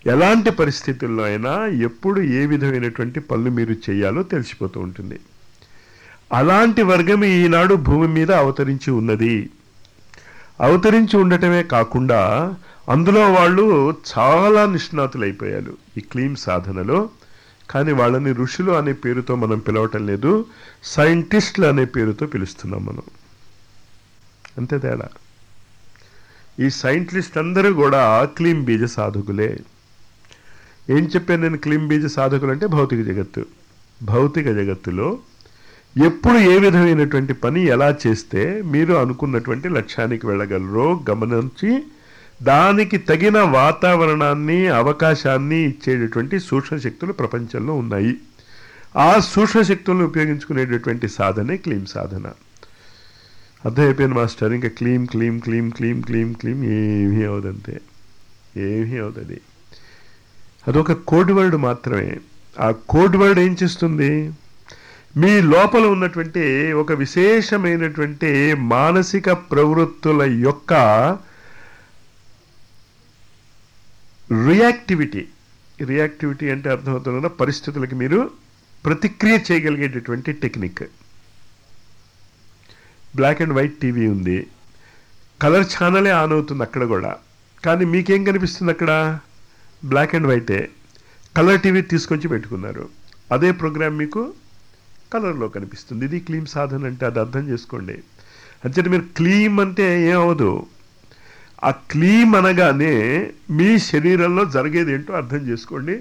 ఎలాంటి పరిస్థితుల్లో అయినా ఎప్పుడు ఏ విధమైనటువంటి పనులు మీరు చేయాలో తెలిసిపోతూ ఉంటుంది అలాంటి వర్గం ఈనాడు భూమి మీద అవతరించి ఉన్నది అవతరించి ఉండటమే కాకుండా అందులో వాళ్ళు చాలా నిష్ణాతులైపోయారు ఈ క్లీమ్ సాధనలో కానీ వాళ్ళని ఋషులు అనే పేరుతో మనం పిలవటం లేదు సైంటిస్టులు అనే పేరుతో పిలుస్తున్నాం మనం అంతే తేడా ఈ సైంటిస్ట్ అందరూ కూడా క్లీమ్ బీజ సాధకులే ఏం చెప్పాను నేను క్లీమ్ బీజ సాధకులు అంటే భౌతిక జగత్తు భౌతిక జగత్తులో ఎప్పుడు ఏ విధమైనటువంటి పని ఎలా చేస్తే మీరు అనుకున్నటువంటి లక్ష్యానికి వెళ్ళగలరో గమనించి దానికి తగిన వాతావరణాన్ని అవకాశాన్ని ఇచ్చేటటువంటి సూక్ష్మ శక్తులు ప్రపంచంలో ఉన్నాయి ఆ సూక్ష్మ శక్తులను ఉపయోగించుకునేటటువంటి సాధనే క్లీమ్ సాధన అర్థమైపోయింది మాస్టర్ ఇంకా క్లీమ్ క్లీమ్ క్లీమ్ క్లీమ్ క్లీమ్ క్లీమ్ ఏమీ అవదంతే ఏమీ అవదది అదొక కోడ్ వర్డ్ మాత్రమే ఆ కోడ్ వర్డ్ ఏం చేస్తుంది మీ లోపల ఉన్నటువంటి ఒక విశేషమైనటువంటి మానసిక ప్రవృత్తుల యొక్క రియాక్టివిటీ రియాక్టివిటీ అంటే అర్థమవుతుంది కదా పరిస్థితులకి మీరు ప్రతిక్రియ చేయగలిగేటటువంటి technique black and white TV ఉంది కలర్ ఛానలే ఆన్ అవుతుంది అక్కడ కూడా కానీ మీకేం కనిపిస్తుంది అక్కడ బ్లాక్ అండ్ వైటే కలర్ టీవీ తీసుకొచ్చి పెట్టుకున్నారు అదే ప్రోగ్రామ్ మీకు కలర్లో కనిపిస్తుంది ఇది క్లీమ్ సాధన అంటే అది అర్థం చేసుకోండి అంటే మీరు క్లీమ్ అంటే ఏమవదు ఆ క్లీమ్ అనగానే మీ శరీరంలో జరిగేది ఏంటో అర్థం చేసుకోండి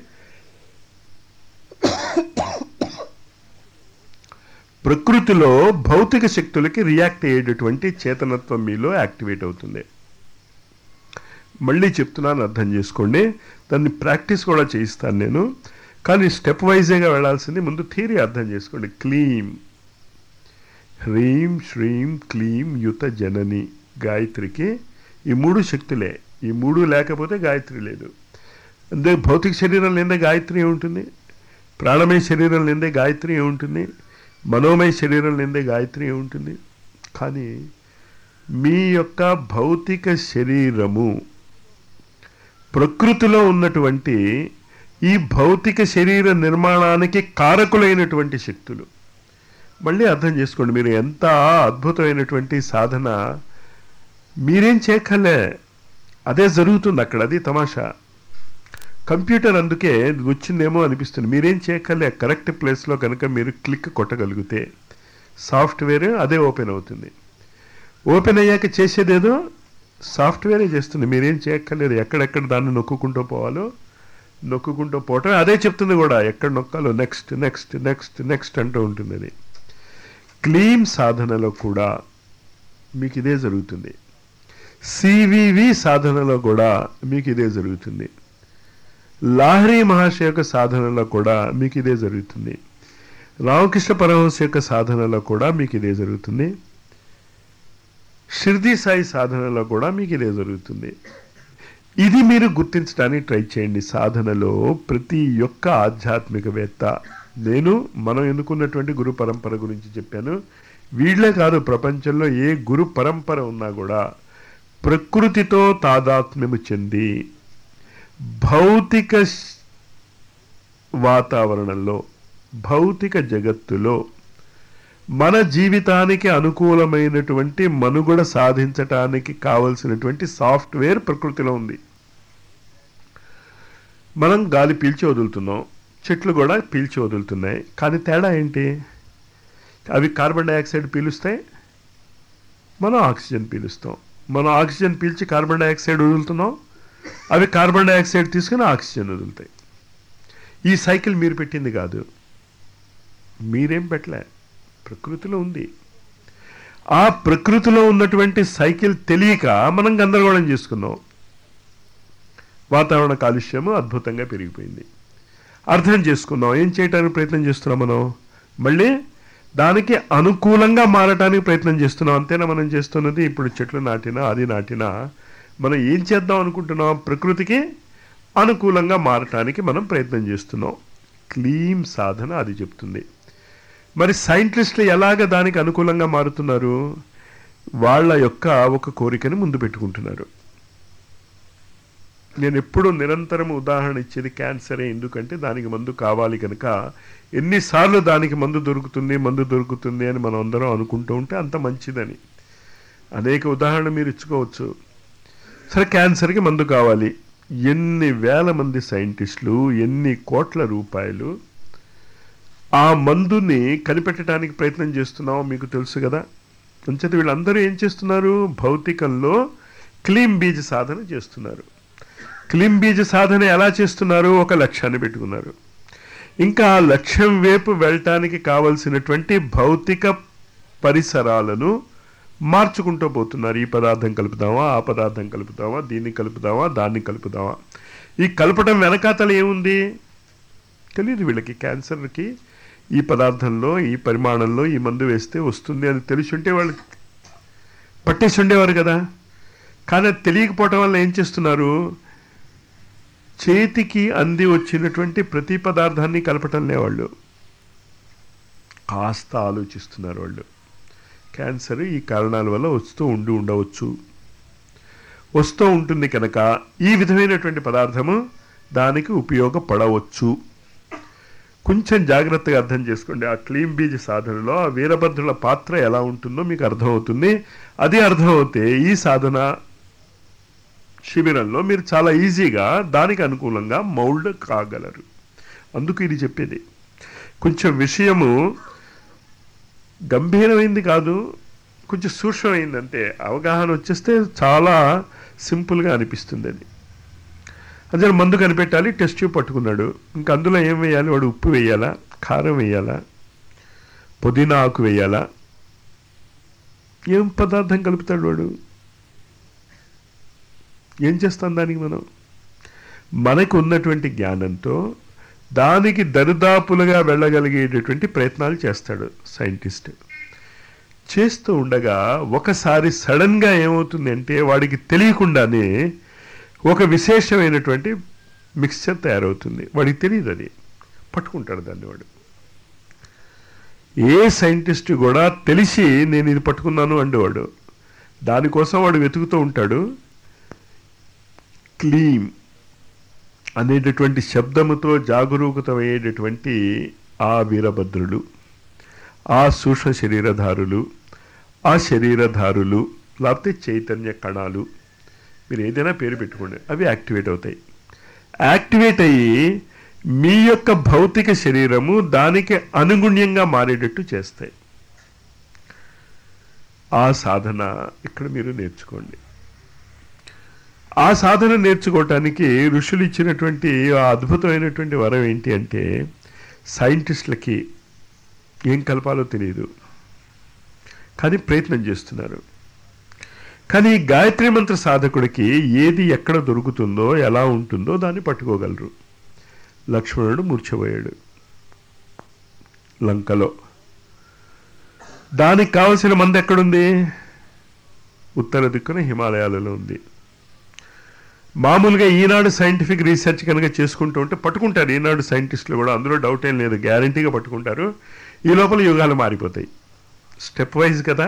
ప్రకృతిలో భౌతిక శక్తులకి రియాక్ట్ అయ్యేటటువంటి చేతనత్వం మీలో యాక్టివేట్ అవుతుంది మళ్ళీ చెప్తున్నాను అర్థం చేసుకోండి దాన్ని ప్రాక్టీస్ కూడా చేయిస్తాను నేను కానీ స్టెప్ వైజేగా వెళ్ళాల్సింది ముందు థియరీ అర్థం చేసుకోండి క్లీమ్ హ్రీం శ్రీం క్లీం యుత జనని గాయత్రికి ఈ మూడు శక్తులే ఈ మూడు లేకపోతే గాయత్రి లేదు అంటే భౌతిక శరీరం లేదే గాయత్రి ఉంటుంది ప్రాణమయ శరీరం లేదే గాయత్రి ఉంటుంది మనోమయ శరీరం లేదే గాయత్రి ఉంటుంది కానీ మీ యొక్క భౌతిక శరీరము ప్రకృతిలో ఉన్నటువంటి ఈ భౌతిక శరీర నిర్మాణానికి కారకులైనటువంటి శక్తులు మళ్ళీ అర్థం చేసుకోండి మీరు ఎంత అద్భుతమైనటువంటి సాధన మీరేం చేయక్కర్లే అదే జరుగుతుంది అక్కడ అది తమాషా కంప్యూటర్ అందుకే వచ్చిందేమో అనిపిస్తుంది మీరేం చేయక్కర్లే కరెక్ట్ ప్లేస్లో కనుక మీరు క్లిక్ కొట్టగలిగితే సాఫ్ట్వేర్ అదే ఓపెన్ అవుతుంది ఓపెన్ అయ్యాక చేసేదేదో సాఫ్ట్వేరే చేస్తుంది మీరేం చేయక్కర్లేదు ఎక్కడెక్కడ దాన్ని నొక్కుంటూ పోవాలో నొక్కుంటూ పోవటం అదే చెప్తుంది కూడా ఎక్కడ నొక్కాలో నెక్స్ట్ నెక్స్ట్ నెక్స్ట్ నెక్స్ట్ అంటూ ఉంటుంది అది క్లీమ్ సాధనలో కూడా మీకు ఇదే జరుగుతుంది సివివి సాధనలో కూడా మీకు ఇదే జరుగుతుంది లాహరి మహర్షి యొక్క సాధనలో కూడా మీకు ఇదే జరుగుతుంది రామకృష్ణ పరమహంస యొక్క సాధనలో కూడా మీకు ఇదే జరుగుతుంది షిర్దీ సాయి సాధనలో కూడా మీకు ఇదే జరుగుతుంది ఇది మీరు గుర్తించడానికి ట్రై చేయండి సాధనలో ప్రతి ఒక్క ఆధ్యాత్మికవేత్త నేను మనం ఎన్నుకున్నటువంటి గురు పరంపర గురించి చెప్పాను వీళ్ళే కాదు ప్రపంచంలో ఏ గురు పరంపర ఉన్నా కూడా ప్రకృతితో తాదాత్మ్యము చెంది భౌతిక వాతావరణంలో భౌతిక జగత్తులో మన జీవితానికి అనుకూలమైనటువంటి మనుగడ సాధించటానికి కావలసినటువంటి సాఫ్ట్వేర్ ప్రకృతిలో ఉంది మనం గాలి పీల్చి వదులుతున్నాం చెట్లు కూడా పీల్చి వదులుతున్నాయి కానీ తేడా ఏంటి అవి కార్బన్ డైఆక్సైడ్ పీలుస్తాయి మనం ఆక్సిజన్ పీలుస్తాం మనం ఆక్సిజన్ పీల్చి కార్బన్ డైఆక్సైడ్ వదులుతున్నాం అవి కార్బన్ డైఆక్సైడ్ తీసుకుని ఆక్సిజన్ వదులుతాయి ఈ సైకిల్ మీరు పెట్టింది కాదు మీరేం పెట్టలే ప్రకృతిలో ఉంది ఆ ప్రకృతిలో ఉన్నటువంటి సైకిల్ తెలియక మనం గందరగోళం చేసుకున్నాం వాతావరణ కాలుష్యము అద్భుతంగా పెరిగిపోయింది అర్థం చేసుకున్నాం ఏం చేయడానికి ప్రయత్నం చేస్తున్నాం మనం మళ్ళీ దానికి అనుకూలంగా మారటానికి ప్రయత్నం చేస్తున్నాం అంతేనా మనం చేస్తున్నది ఇప్పుడు చెట్లు నాటినా అది నాటినా మనం ఏం చేద్దాం అనుకుంటున్నాం ప్రకృతికి అనుకూలంగా మారటానికి మనం ప్రయత్నం చేస్తున్నాం క్లీమ్ సాధన అది చెప్తుంది మరి సైంటిస్టులు ఎలాగ దానికి అనుకూలంగా మారుతున్నారు వాళ్ళ యొక్క ఒక కోరికని ముందు పెట్టుకుంటున్నారు నేను ఎప్పుడూ నిరంతరం ఉదాహరణ ఇచ్చేది క్యాన్సరే ఎందుకంటే దానికి మందు కావాలి కనుక ఎన్నిసార్లు దానికి మందు దొరుకుతుంది మందు దొరుకుతుంది అని మనం అందరం అనుకుంటూ ఉంటే అంత మంచిదని అనేక ఉదాహరణ మీరు ఇచ్చుకోవచ్చు సరే క్యాన్సర్కి మందు కావాలి ఎన్ని వేల మంది సైంటిస్టులు ఎన్ని కోట్ల రూపాయలు ఆ మందుని కనిపెట్టడానికి ప్రయత్నం చేస్తున్నామో మీకు తెలుసు కదా అంచేత వీళ్ళందరూ ఏం చేస్తున్నారు భౌతికంలో క్లీన్ బీజ్ సాధన చేస్తున్నారు క్లీన్ బీజ్ సాధన ఎలా చేస్తున్నారు ఒక లక్ష్యాన్ని పెట్టుకున్నారు ఇంకా ఆ లక్ష్యం వైపు వెళ్ళటానికి కావలసినటువంటి భౌతిక పరిసరాలను మార్చుకుంటూ పోతున్నారు ఈ పదార్థం కలుపుదామా ఆ పదార్థం కలుపుదామా దీన్ని కలుపుదామా దాన్ని కలుపుదామా ఈ కలపడం వెనకాతల ఏముంది తెలియదు వీళ్ళకి క్యాన్సర్కి ఈ పదార్థంలో ఈ పరిమాణంలో ఈ మందు వేస్తే వస్తుంది అని తెలిసి ఉంటే వాళ్ళు పట్టేసి ఉండేవారు కదా కానీ అది తెలియకపోవటం వల్ల ఏం చేస్తున్నారు చేతికి అంది వచ్చినటువంటి ప్రతి పదార్థాన్ని కలపటం లేవాళ్ళు కాస్త ఆలోచిస్తున్నారు వాళ్ళు క్యాన్సర్ ఈ కారణాల వల్ల వస్తూ ఉండి ఉండవచ్చు వస్తూ ఉంటుంది కనుక ఈ విధమైనటువంటి పదార్థము దానికి ఉపయోగపడవచ్చు కొంచెం జాగ్రత్తగా అర్థం చేసుకోండి ఆ క్లీన్ బీజ్ సాధనలో ఆ వీరభద్రుల పాత్ర ఎలా ఉంటుందో మీకు అర్థమవుతుంది అది అర్థమవుతే ఈ సాధన శిబిరంలో మీరు చాలా ఈజీగా దానికి అనుకూలంగా మౌల్డ్ కాగలరు అందుకు ఇది చెప్పేది కొంచెం విషయము గంభీరమైంది కాదు కొంచెం సూక్ష్మమైంది అంతే అవగాహన వచ్చేస్తే చాలా సింపుల్గా అనిపిస్తుంది అది అదే మందు కనిపెట్టాలి టెస్ట్ ట్యూబ్ పట్టుకున్నాడు ఇంకా అందులో ఏం వేయాలి వాడు ఉప్పు వేయాలా కారం వేయాలా పుదీనా ఆకు వేయాలా ఏం పదార్థం కలుపుతాడు వాడు ఏం చేస్తాం దానికి మనం మనకు ఉన్నటువంటి జ్ఞానంతో దానికి దరిదాపులుగా వెళ్ళగలిగేటటువంటి ప్రయత్నాలు చేస్తాడు సైంటిస్ట్ చేస్తూ ఉండగా ఒకసారి సడన్గా ఏమవుతుంది అంటే వాడికి తెలియకుండానే ఒక విశేషమైనటువంటి మిక్స్చర్ తయారవుతుంది వాడికి తెలియదు అది పట్టుకుంటాడు దాన్ని వాడు ఏ సైంటిస్ట్ కూడా తెలిసి నేను ఇది పట్టుకున్నాను అండేవాడు దానికోసం వాడు వెతుకుతూ ఉంటాడు క్లీమ్ అనేటటువంటి శబ్దముతో జాగరూకతమయ్యేటటువంటి ఆ వీరభద్రులు ఆ సూక్ష్మ శరీరధారులు ఆ శరీరధారులు లేకపోతే చైతన్య కణాలు మీరు ఏదైనా పేరు పెట్టుకోండి అవి యాక్టివేట్ అవుతాయి యాక్టివేట్ అయ్యి మీ యొక్క భౌతిక శరీరము దానికి అనుగుణ్యంగా మారేటట్టు చేస్తాయి ఆ సాధన ఇక్కడ మీరు నేర్చుకోండి ఆ సాధన నేర్చుకోవటానికి ఋషులు ఇచ్చినటువంటి ఆ అద్భుతమైనటువంటి వరం ఏంటి అంటే సైంటిస్టులకి ఏం కలపాలో తెలియదు కానీ ప్రయత్నం చేస్తున్నారు కానీ గాయత్రి మంత్ర సాధకుడికి ఏది ఎక్కడ దొరుకుతుందో ఎలా ఉంటుందో దాన్ని పట్టుకోగలరు లక్ష్మణుడు మూర్చబోయాడు లంకలో దానికి కావలసిన మంది ఎక్కడుంది ఉత్తర దిక్కున హిమాలయాలలో ఉంది మామూలుగా ఈనాడు సైంటిఫిక్ రీసెర్చ్ కనుక చేసుకుంటూ ఉంటే పట్టుకుంటారు ఈనాడు సైంటిస్టులు కూడా అందులో డౌట్ ఏం లేదు గ్యారంటీగా పట్టుకుంటారు ఈ లోపల యుగాలు మారిపోతాయి స్టెప్ వైజ్ కదా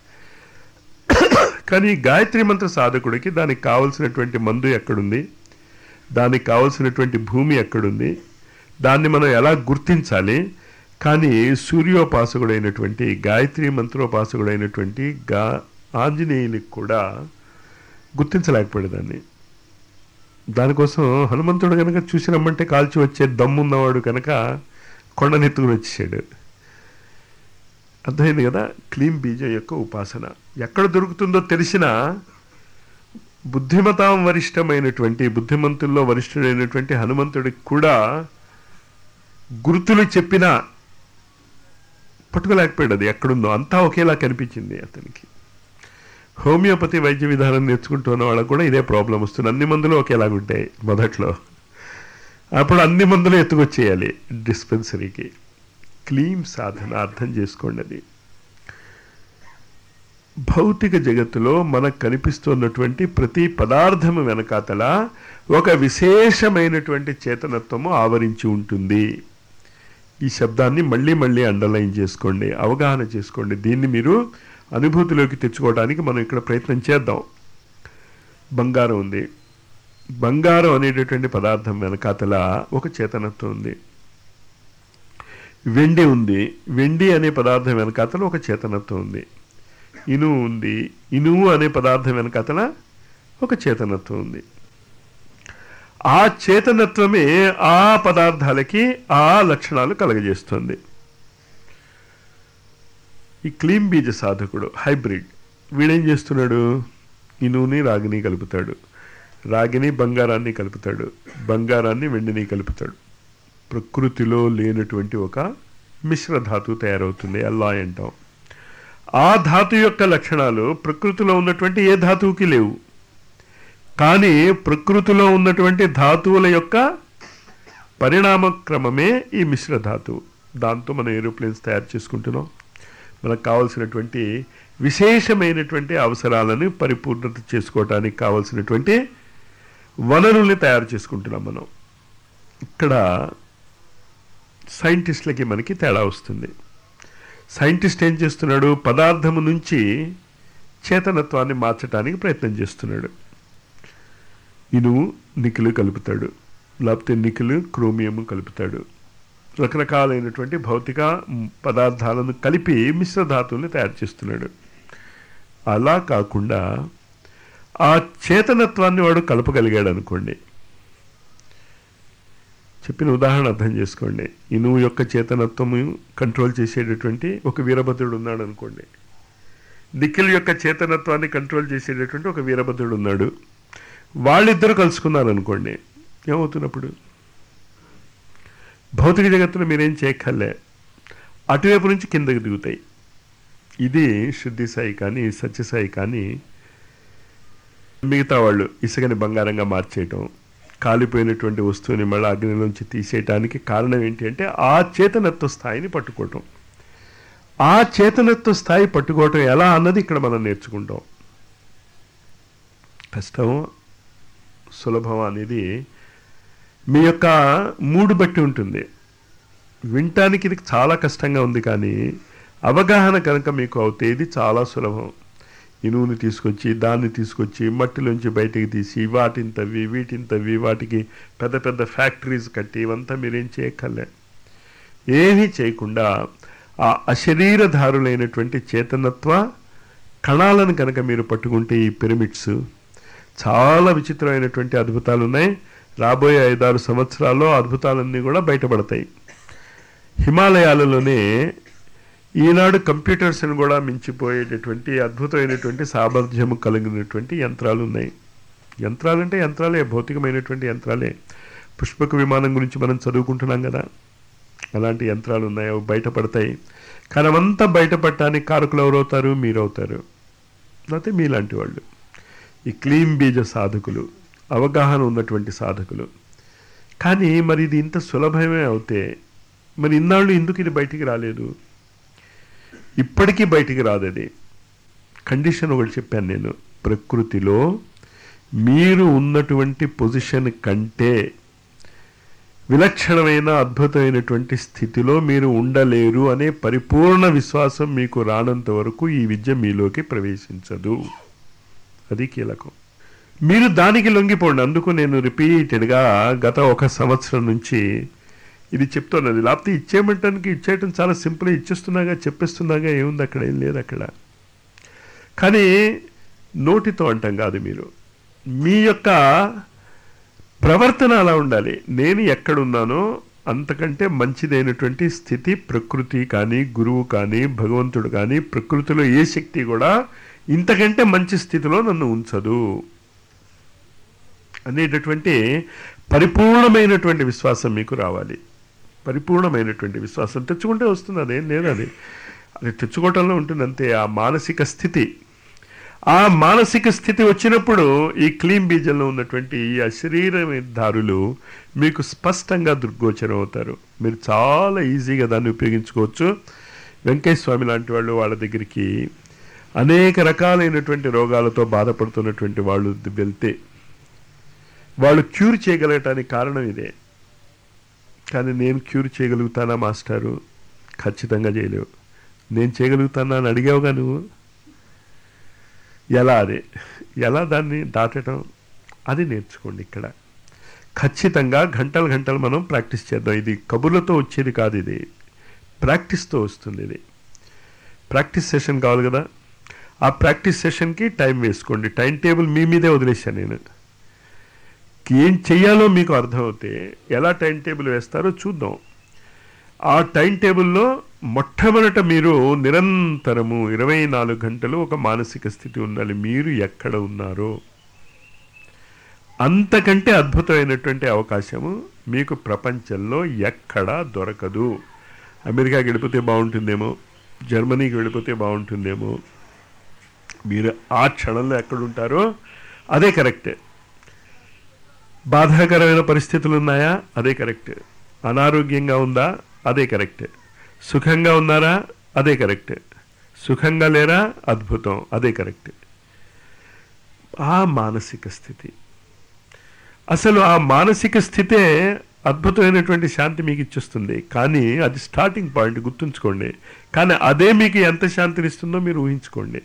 కానీ గాయత్రి మంత్ర సాధకుడికి దానికి కావలసినటువంటి మందు ఎక్కడుంది దానికి కావలసినటువంటి భూమి ఎక్కడుంది దాన్ని మనం ఎలా గుర్తించాలి కానీ సూర్యోపాసకుడైనటువంటి గాయత్రి మంత్రోపాసకుడైనటువంటి గా ఆంజనేయునికి కూడా గుర్తించలేకపోయాడు దాన్ని దానికోసం హనుమంతుడు కనుక చూసి రమ్మంటే కాల్చి వచ్చే దమ్మున్నవాడు కనుక కొండనెత్తుకుని వచ్చేసాడు అర్థమైంది కదా క్లీన్ బీజం యొక్క ఉపాసన ఎక్కడ దొరుకుతుందో తెలిసినా బుద్ధిమతాం వరిష్టమైనటువంటి బుద్ధిమంతుల్లో వరిష్ఠుడైనటువంటి హనుమంతుడికి కూడా గుర్తులు చెప్పినా పట్టుకోలేకపోయాడు అది ఎక్కడుందో అంతా ఒకేలా కనిపించింది అతనికి హోమియోపతి వైద్య విధానం నేర్చుకుంటున్న వాళ్ళకు కూడా ఇదే ప్రాబ్లం వస్తుంది అన్ని మందులు ఒకేలాగుంటాయి మొదట్లో అప్పుడు అన్ని మందులు ఎత్తుకొచ్చేయాలి డిస్పెన్సరీకి క్లీమ్ సాధన అర్థం చేసుకోండి అది భౌతిక జగత్తులో మనకు కనిపిస్తున్నటువంటి ప్రతి పదార్థము వెనకాతల ఒక విశేషమైనటువంటి చేతనత్వము ఆవరించి ఉంటుంది ఈ శబ్దాన్ని మళ్ళీ మళ్ళీ అండర్లైన్ చేసుకోండి అవగాహన చేసుకోండి దీన్ని మీరు అనుభూతిలోకి తెచ్చుకోవడానికి మనం ఇక్కడ ప్రయత్నం చేద్దాం బంగారం ఉంది బంగారం అనేటటువంటి పదార్థం వెనకాతల ఒక చేతనత్వం ఉంది వెండి ఉంది వెండి అనే పదార్థం వెనకాతల ఒక చేతనత్వం ఉంది ఇనుము ఉంది ఇనుము అనే పదార్థం వెనకాతల ఒక చేతనత్వం ఉంది ఆ చేతనత్వమే ఆ పదార్థాలకి ఆ లక్షణాలు కలగజేస్తుంది ఈ క్లీన్ బీజ సాధకుడు హైబ్రిడ్ వీడేం చేస్తున్నాడు ఇనువుని రాగిని కలుపుతాడు రాగిని బంగారాన్ని కలుపుతాడు బంగారాన్ని వెండిని కలుపుతాడు ప్రకృతిలో లేనటువంటి ఒక మిశ్ర ధాతు తయారవుతుంది అల్లాయ్ అంటాం ఆ ధాతు యొక్క లక్షణాలు ప్రకృతిలో ఉన్నటువంటి ఏ ధాతువుకి లేవు కానీ ప్రకృతిలో ఉన్నటువంటి ధాతువుల యొక్క పరిణామ క్రమమే ఈ మిశ్ర ధాతువు దాంతో మనం ఏరోప్లేన్స్ తయారు చేసుకుంటున్నాం మనకు కావలసినటువంటి విశేషమైనటువంటి అవసరాలను పరిపూర్ణత చేసుకోవటానికి కావలసినటువంటి వనరుల్ని తయారు చేసుకుంటున్నాం మనం ఇక్కడ సైంటిస్టులకి మనకి తేడా వస్తుంది సైంటిస్ట్ ఏం చేస్తున్నాడు పదార్థము నుంచి చేతనత్వాన్ని మార్చడానికి ప్రయత్నం చేస్తున్నాడు ఇనుము నికిలు కలుపుతాడు లేకపోతే నికిలు క్రోమియం కలుపుతాడు రకరకాలైనటువంటి భౌతిక పదార్థాలను కలిపి మిశ్ర ధాతువుల్ని తయారు చేస్తున్నాడు అలా కాకుండా ఆ చేతనత్వాన్ని వాడు కలపగలిగాడు అనుకోండి చెప్పిన ఉదాహరణ అర్థం చేసుకోండి ఇనుము యొక్క చేతనత్వము కంట్రోల్ చేసేటటువంటి ఒక వీరభద్రుడు ఉన్నాడు అనుకోండి నిఖిల్ యొక్క చేతనత్వాన్ని కంట్రోల్ చేసేటటువంటి ఒక వీరభద్రుడు ఉన్నాడు వాళ్ళిద్దరు కలుసుకున్నారు అనుకోండి ఏమవుతున్నప్పుడు భౌతిక జగత్తులో మీరేం చేయక్కర్లే అటువైపు నుంచి కిందకి దిగుతాయి ఇది శుద్ధి సాయి కానీ సత్యసాయి కానీ మిగతా వాళ్ళు ఇసుకని బంగారంగా మార్చేయటం కాలిపోయినటువంటి వస్తువుని మళ్ళీ అగ్నిలోంచి తీసేయటానికి కారణం ఏంటి అంటే ఆ చేతనత్వ స్థాయిని పట్టుకోవటం ఆ చేతనత్వ స్థాయి పట్టుకోవటం ఎలా అన్నది ఇక్కడ మనం నేర్చుకుంటాం కష్టం సులభం అనేది మీ యొక్క మూడు బట్టి ఉంటుంది వినటానికి ఇది చాలా కష్టంగా ఉంది కానీ అవగాహన కనుక మీకు అవుతే ఇది చాలా సులభం ఇనువుని తీసుకొచ్చి దాన్ని తీసుకొచ్చి మట్టిలోంచి బయటికి తీసి వాటిని తవ్వి వీటిని తవ్వి వాటికి పెద్ద పెద్ద ఫ్యాక్టరీస్ కట్టి ఇవంతా మీరేం చేయక్కర్లే ఏమీ చేయకుండా ఆ అశరీరధారులైనటువంటి చేతనత్వ కణాలను కనుక మీరు పట్టుకుంటే ఈ పిరమిడ్స్ చాలా విచిత్రమైనటువంటి అద్భుతాలు ఉన్నాయి రాబోయే ఐదారు సంవత్సరాల్లో అద్భుతాలన్నీ కూడా బయటపడతాయి హిమాలయాలలోనే ఈనాడు కంప్యూటర్స్ని కూడా మించిపోయేటటువంటి అద్భుతమైనటువంటి సామర్థ్యము కలిగినటువంటి యంత్రాలు ఉన్నాయి యంత్రాలంటే యంత్రాలే భౌతికమైనటువంటి యంత్రాలే పుష్పక విమానం గురించి మనం చదువుకుంటున్నాం కదా అలాంటి యంత్రాలు ఉన్నాయి అవి బయటపడతాయి కానీ అవంతా బయటపడటానికి కారకులు ఎవరవుతారు మీరవుతారు లేకపోతే మీలాంటి వాళ్ళు ఈ క్లీన్ బీజ సాధకులు అవగాహన ఉన్నటువంటి సాధకులు కానీ మరి ఇది ఇంత సులభమే అవుతే మరి ఇన్నాళ్ళు ఎందుకు ఇది బయటికి రాలేదు ఇప్పటికీ బయటికి రాదు అది కండిషన్ ఒకటి చెప్పాను నేను ప్రకృతిలో మీరు ఉన్నటువంటి పొజిషన్ కంటే విలక్షణమైన అద్భుతమైనటువంటి స్థితిలో మీరు ఉండలేరు అనే పరిపూర్ణ విశ్వాసం మీకు రానంత వరకు ఈ విద్య మీలోకి ప్రవేశించదు అది కీలకం మీరు దానికి లొంగిపోండి అందుకు నేను రిపీటెడ్గా గత ఒక సంవత్సరం నుంచి ఇది చెప్తున్నది లేకపోతే ఇచ్చేయమంటానికి ఇచ్చేయటం చాలా సింపుల్ ఇచ్చేస్తున్నాగా చెప్పేస్తున్నాగా ఏముంది అక్కడ ఏం లేదు అక్కడ కానీ నోటితో అంటాం కాదు మీరు మీ యొక్క ప్రవర్తన అలా ఉండాలి నేను ఎక్కడున్నానో అంతకంటే మంచిదైనటువంటి స్థితి ప్రకృతి కానీ గురువు కానీ భగవంతుడు కానీ ప్రకృతిలో ఏ శక్తి కూడా ఇంతకంటే మంచి స్థితిలో నన్ను ఉంచదు అనేటటువంటి పరిపూర్ణమైనటువంటి విశ్వాసం మీకు రావాలి పరిపూర్ణమైనటువంటి విశ్వాసం తెచ్చుకుంటే వస్తుంది అదేం లేదు అది అది తెచ్చుకోవటంలో ఉంటుంది అంతే ఆ మానసిక స్థితి ఆ మానసిక స్థితి వచ్చినప్పుడు ఈ క్లీన్ బీజంలో ఉన్నటువంటి ఈ అశరీరదారులు మీకు స్పష్టంగా దృగ్గోచరం అవుతారు మీరు చాలా ఈజీగా దాన్ని ఉపయోగించుకోవచ్చు వెంకయ్య స్వామి లాంటి వాళ్ళు వాళ్ళ దగ్గరికి అనేక రకాలైనటువంటి రోగాలతో బాధపడుతున్నటువంటి వాళ్ళు వెళ్తే వాళ్ళు క్యూర్ చేయగలగటానికి కారణం ఇదే కానీ నేను క్యూర్ చేయగలుగుతానా మాస్టారు ఖచ్చితంగా చేయలేవు నేను చేయగలుగుతానా అని అడిగావుగా నువ్వు ఎలా అది ఎలా దాన్ని దాటడం అది నేర్చుకోండి ఇక్కడ ఖచ్చితంగా గంటలు గంటలు మనం ప్రాక్టీస్ చేద్దాం ఇది కబుర్లతో వచ్చేది కాదు ఇది ప్రాక్టీస్తో వస్తుంది ఇది ప్రాక్టీస్ సెషన్ కావాలి కదా ఆ ప్రాక్టీస్ సెషన్కి టైం వేసుకోండి టైం టేబుల్ మీ మీదే వదిలేశాను నేను ఏం చెయ్యాలో మీకు అర్థమవుతే ఎలా టైం టేబుల్ వేస్తారో చూద్దాం ఆ టైం టేబుల్లో మొట్టమొదట మీరు నిరంతరము ఇరవై నాలుగు గంటలు ఒక మానసిక స్థితి ఉండాలి మీరు ఎక్కడ ఉన్నారో అంతకంటే అద్భుతమైనటువంటి అవకాశము మీకు ప్రపంచంలో ఎక్కడా దొరకదు అమెరికాకి వెళ్ళిపోతే బాగుంటుందేమో జర్మనీకి వెళ్ళిపోతే బాగుంటుందేమో మీరు ఆ క్షణంలో ఎక్కడుంటారో అదే కరెక్టే బాధాకరమైన పరిస్థితులు ఉన్నాయా అదే కరెక్ట్ అనారోగ్యంగా ఉందా అదే కరెక్ట్ సుఖంగా ఉన్నారా అదే కరెక్ట్ సుఖంగా లేరా అద్భుతం అదే కరెక్ట్ ఆ మానసిక స్థితి అసలు ఆ మానసిక స్థితే అద్భుతమైనటువంటి శాంతి మీకు ఇచ్చేస్తుంది కానీ అది స్టార్టింగ్ పాయింట్ గుర్తుంచుకోండి కానీ అదే మీకు ఎంత శాంతినిస్తుందో మీరు ఊహించుకోండి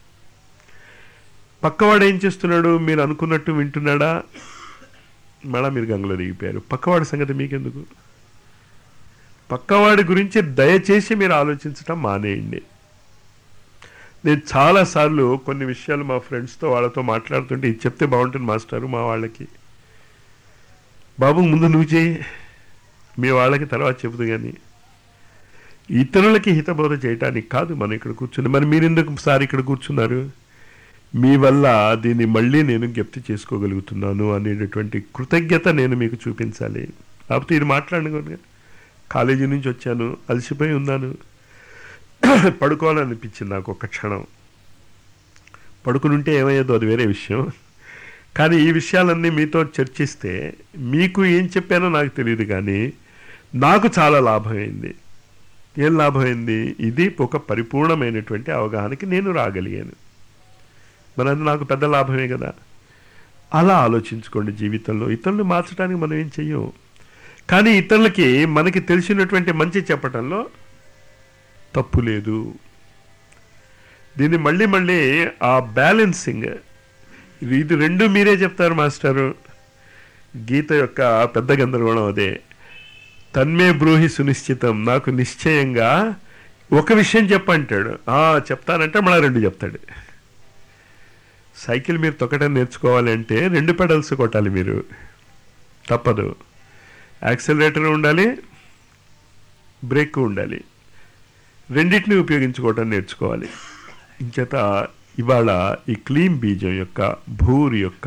పక్కవాడు ఏం చేస్తున్నాడు మీరు అనుకున్నట్టు వింటున్నాడా మళ్ళా మీరు గంగలో దిగిపోయారు పక్కవాడి సంగతి మీకెందుకు పక్కవాడి గురించి దయచేసి మీరు ఆలోచించటం మానేయండి నేను చాలాసార్లు కొన్ని విషయాలు మా ఫ్రెండ్స్తో వాళ్ళతో మాట్లాడుతుంటే ఇది చెప్తే బాగుంటుంది మాస్టారు మా వాళ్ళకి బాబు ముందు నువ్వు చేయి మీ వాళ్ళకి తర్వాత చెబుతూ కానీ ఇతరులకి హితబోధ చేయటానికి కాదు మనం ఇక్కడ కూర్చుని మరి మీరు ఎందుకు సార్ ఇక్కడ కూర్చున్నారు మీ వల్ల దీన్ని మళ్ళీ నేను జ్ఞప్తి చేసుకోగలుగుతున్నాను అనేటటువంటి కృతజ్ఞత నేను మీకు చూపించాలి కాకపోతే ఇది మాట్లాడను కాలేజీ నుంచి వచ్చాను అలసిపోయి ఉన్నాను పడుకోవాలనిపించింది నాకు ఒక క్షణం పడుకునుంటే ఏమయ్యేదో అది వేరే విషయం కానీ ఈ విషయాలన్నీ మీతో చర్చిస్తే మీకు ఏం చెప్పానో నాకు తెలియదు కానీ నాకు చాలా లాభమైంది ఏం లాభమైంది ఇది ఒక పరిపూర్ణమైనటువంటి అవగాహనకి నేను రాగలిగాను మరి అది నాకు పెద్ద లాభమే కదా అలా ఆలోచించుకోండి జీవితంలో ఇతరులు మార్చడానికి మనం ఏం చెయ్యం కానీ ఇతరులకి మనకి తెలిసినటువంటి మంచి చెప్పటంలో తప్పు లేదు దీన్ని మళ్ళీ మళ్ళీ ఆ బ్యాలెన్సింగ్ ఇది ఇది రెండు మీరే చెప్తారు మాస్టారు గీత యొక్క పెద్ద గందరగోళం అదే తన్మే బ్రూహి సునిశ్చితం నాకు నిశ్చయంగా ఒక విషయం చెప్పంటాడు "ఆ, చెప్తానంటే మళ్ళీ రెండు చెప్తాడు సైకిల్ మీరు తొక్కడం నేర్చుకోవాలి అంటే రెండు పెడల్స్ కొట్టాలి మీరు తప్పదు యాక్సిలరేటర్ ఉండాలి బ్రేక్ ఉండాలి రెండింటిని ఉపయోగించుకోవటం నేర్చుకోవాలి ఇంచేత ఇవాళ ఈ క్లీన్ బీజం యొక్క భూరి యొక్క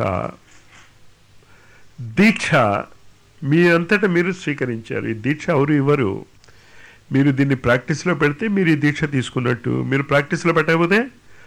దీక్ష మీ అంతటా మీరు స్వీకరించారు ఈ దీక్ష ఎవరు ఇవ్వరు మీరు దీన్ని ప్రాక్టీస్లో పెడితే మీరు ఈ దీక్ష తీసుకున్నట్టు మీరు ప్రాక్టీస్లో పెట్టకపోతే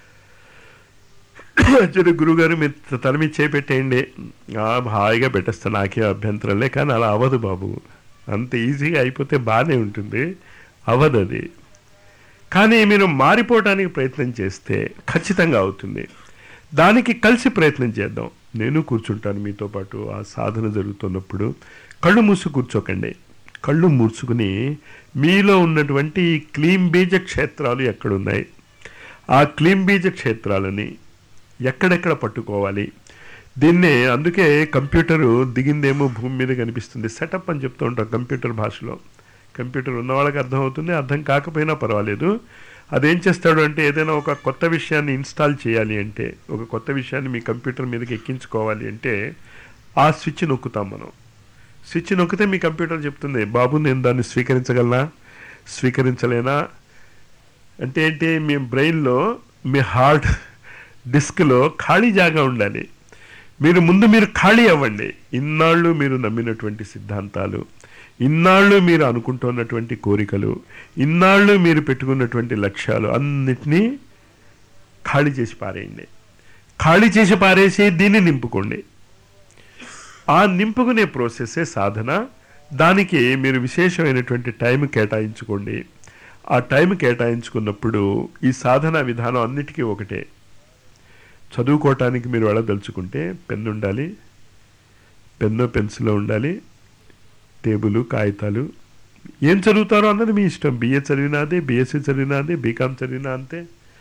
చూడు గురుగారు మీరు తల మీద చేపెట్టేయండి "ఆ, హాయిగా పెట్టేస్తా నాకే అభ్యంతరంలే కానీ అలా అవ్వదు బాబు అంత ఈజీగా అయిపోతే బాగానే ఉంటుంది అవ్వదు అది కానీ మీరు మారిపోవడానికి ప్రయత్నం చేస్తే ఖచ్చితంగా అవుతుంది దానికి కలిసి ప్రయత్నం చేద్దాం నేను కూర్చుంటాను మీతో పాటు ఆ సాధన జరుగుతున్నప్పుడు కళ్ళు మూసు కూర్చోకండి కళ్ళు మూసుకుని మీలో ఉన్నటువంటి ఈ క్లీం బీజ క్షేత్రాలు ఎక్కడున్నాయి ఆ క్లీం బీజ క్షేత్రాలని ఎక్కడెక్కడ పట్టుకోవాలి దీన్నే అందుకే కంప్యూటరు దిగిందేమో భూమి మీద కనిపిస్తుంది సెటప్ అని చెప్తూ ఉంటాం కంప్యూటర్ భాషలో కంప్యూటర్ ఉన్న వాళ్ళకి అర్థమవుతుంది అర్థం కాకపోయినా పర్వాలేదు అదేం చేస్తాడు అంటే ఏదైనా ఒక కొత్త విషయాన్ని ఇన్స్టాల్ చేయాలి అంటే ఒక కొత్త విషయాన్ని మీ కంప్యూటర్ మీదకి ఎక్కించుకోవాలి అంటే ఆ స్విచ్ నొక్కుతాం మనం స్విచ్ నొక్కితే మీ కంప్యూటర్ చెప్తుంది బాబు నేను దాన్ని స్వీకరించగలనా స్వీకరించలేనా అంటే ఏంటి మీ బ్రెయిన్లో మీ హార్డ్ డిస్క్లో ఖాళీ జాగా ఉండాలి మీరు ముందు మీరు ఖాళీ అవ్వండి ఇన్నాళ్ళు మీరు నమ్మినటువంటి సిద్ధాంతాలు ఇన్నాళ్ళు మీరు అనుకుంటున్నటువంటి కోరికలు ఇన్నాళ్ళు మీరు పెట్టుకున్నటువంటి లక్ష్యాలు అన్నిటినీ ఖాళీ చేసి పారేయండి ఖాళీ చేసి పారేసి దీన్ని నింపుకోండి ఆ నింపుకునే ప్రాసెసే సాధన దానికి మీరు విశేషమైనటువంటి టైం కేటాయించుకోండి ఆ టైం కేటాయించుకున్నప్పుడు ఈ సాధన విధానం అన్నిటికీ ఒకటే చదువుకోవటానికి మీరు వెళ్ళదలుచుకుంటే పెన్ను ఉండాలి పెన్ను పెన్సిల్ ఉండాలి టేబుల్ కాగితాలు ఏం చదువుతారో అన్నది మీ ఇష్టం బిఏ చదివినా అదే బీఎస్సీ చదివినా అదే బీకామ్ చదివినా అంతే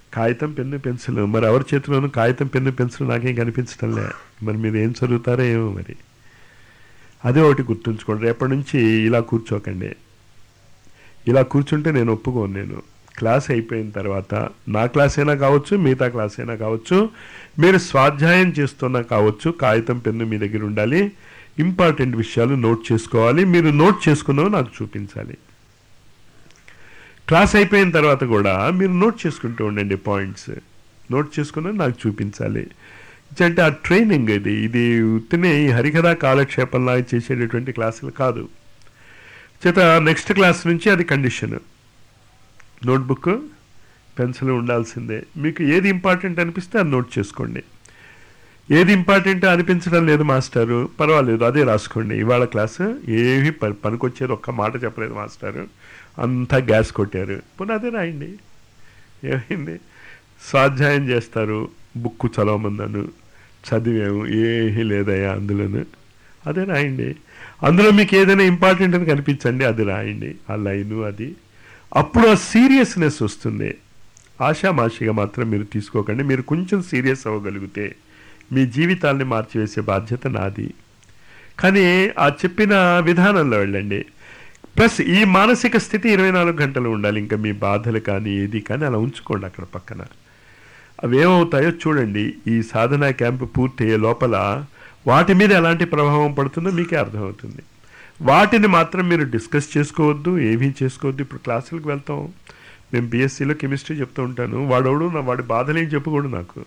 కాగితం పెన్ను పెన్సిల్ మరి ఎవరి చేతిలోనూ కాగితం పెన్ను పెన్సిల్ నాకేం కనిపించడంలే మరి మీరు ఏం చదువుతారో ఏమో మరి అదే ఒకటి గుర్తుంచుకోండి రేపటి నుంచి ఇలా కూర్చోకండి ఇలా కూర్చుంటే నేను ఒప్పుకోను నేను క్లాస్ అయిపోయిన తర్వాత నా క్లాస్ అయినా కావచ్చు మిగతా క్లాస్ అయినా కావచ్చు మీరు స్వాధ్యాయం చేస్తున్నా కావచ్చు కాగితం పెన్ను మీ దగ్గర ఉండాలి ఇంపార్టెంట్ విషయాలు నోట్ చేసుకోవాలి మీరు నోట్ చేసుకున్నవి నాకు చూపించాలి క్లాస్ అయిపోయిన తర్వాత కూడా మీరు నోట్ చేసుకుంటూ ఉండండి పాయింట్స్ నోట్ చేసుకున్నవి నాకు చూపించాలి అంటే ఆ ట్రైనింగ్ ఇది ఇది ఉత్తినే ఈ హరికథా కాలక్షేపంలా చేసేటటువంటి క్లాసులు కాదు చేత నెక్స్ట్ క్లాస్ నుంచి అది కండిషన్ నోట్బుక్ పెన్సిల్ ఉండాల్సిందే మీకు ఏది ఇంపార్టెంట్ అనిపిస్తే అది నోట్ చేసుకోండి ఏది ఇంపార్టెంట్ అనిపించడం లేదు మాస్టారు పర్వాలేదు అదే రాసుకోండి ఇవాళ క్లాసు ఏమీ పని పనికొచ్చేది ఒక్క మాట చెప్పలేదు మాస్టారు అంతా గ్యాస్ కొట్టారు పోనీ అదే రాయండి ఏమైంది స్వాధ్యాయం చేస్తారు బుక్ చదవమన్నాను చదివాము ఏమీ లేదయ్యా అందులోను అదే రాయండి అందులో మీకు ఏదైనా ఇంపార్టెంట్ అని కనిపించండి అది రాయండి ఆ లైను అది అప్పుడు ఆ సీరియస్నెస్ వస్తుంది ఆషామాషిగా మాత్రం మీరు తీసుకోకండి మీరు కొంచెం సీరియస్ అవ్వగలిగితే మీ జీవితాల్ని మార్చివేసే బాధ్యత నాది కానీ ఆ చెప్పిన విధానంలో వెళ్ళండి ప్లస్ ఈ మానసిక స్థితి ఇరవై నాలుగు గంటలు ఉండాలి ఇంకా మీ బాధలు కానీ ఏది కానీ అలా ఉంచుకోండి అక్కడ పక్కన అవేమవుతాయో చూడండి ఈ సాధనా క్యాంపు పూర్తయ్యే లోపల వాటి మీద ఎలాంటి ప్రభావం పడుతుందో మీకే అర్థమవుతుంది వాటిని మాత్రం మీరు డిస్కస్ చేసుకోవద్దు ఏమీ చేసుకోవద్దు ఇప్పుడు క్లాసులకు వెళ్తాం మేము బీఎస్సీలో కెమిస్ట్రీ చెప్తూ ఉంటాను వాడోడు నా వాడి బాధలేం చెప్పకూడదు నాకు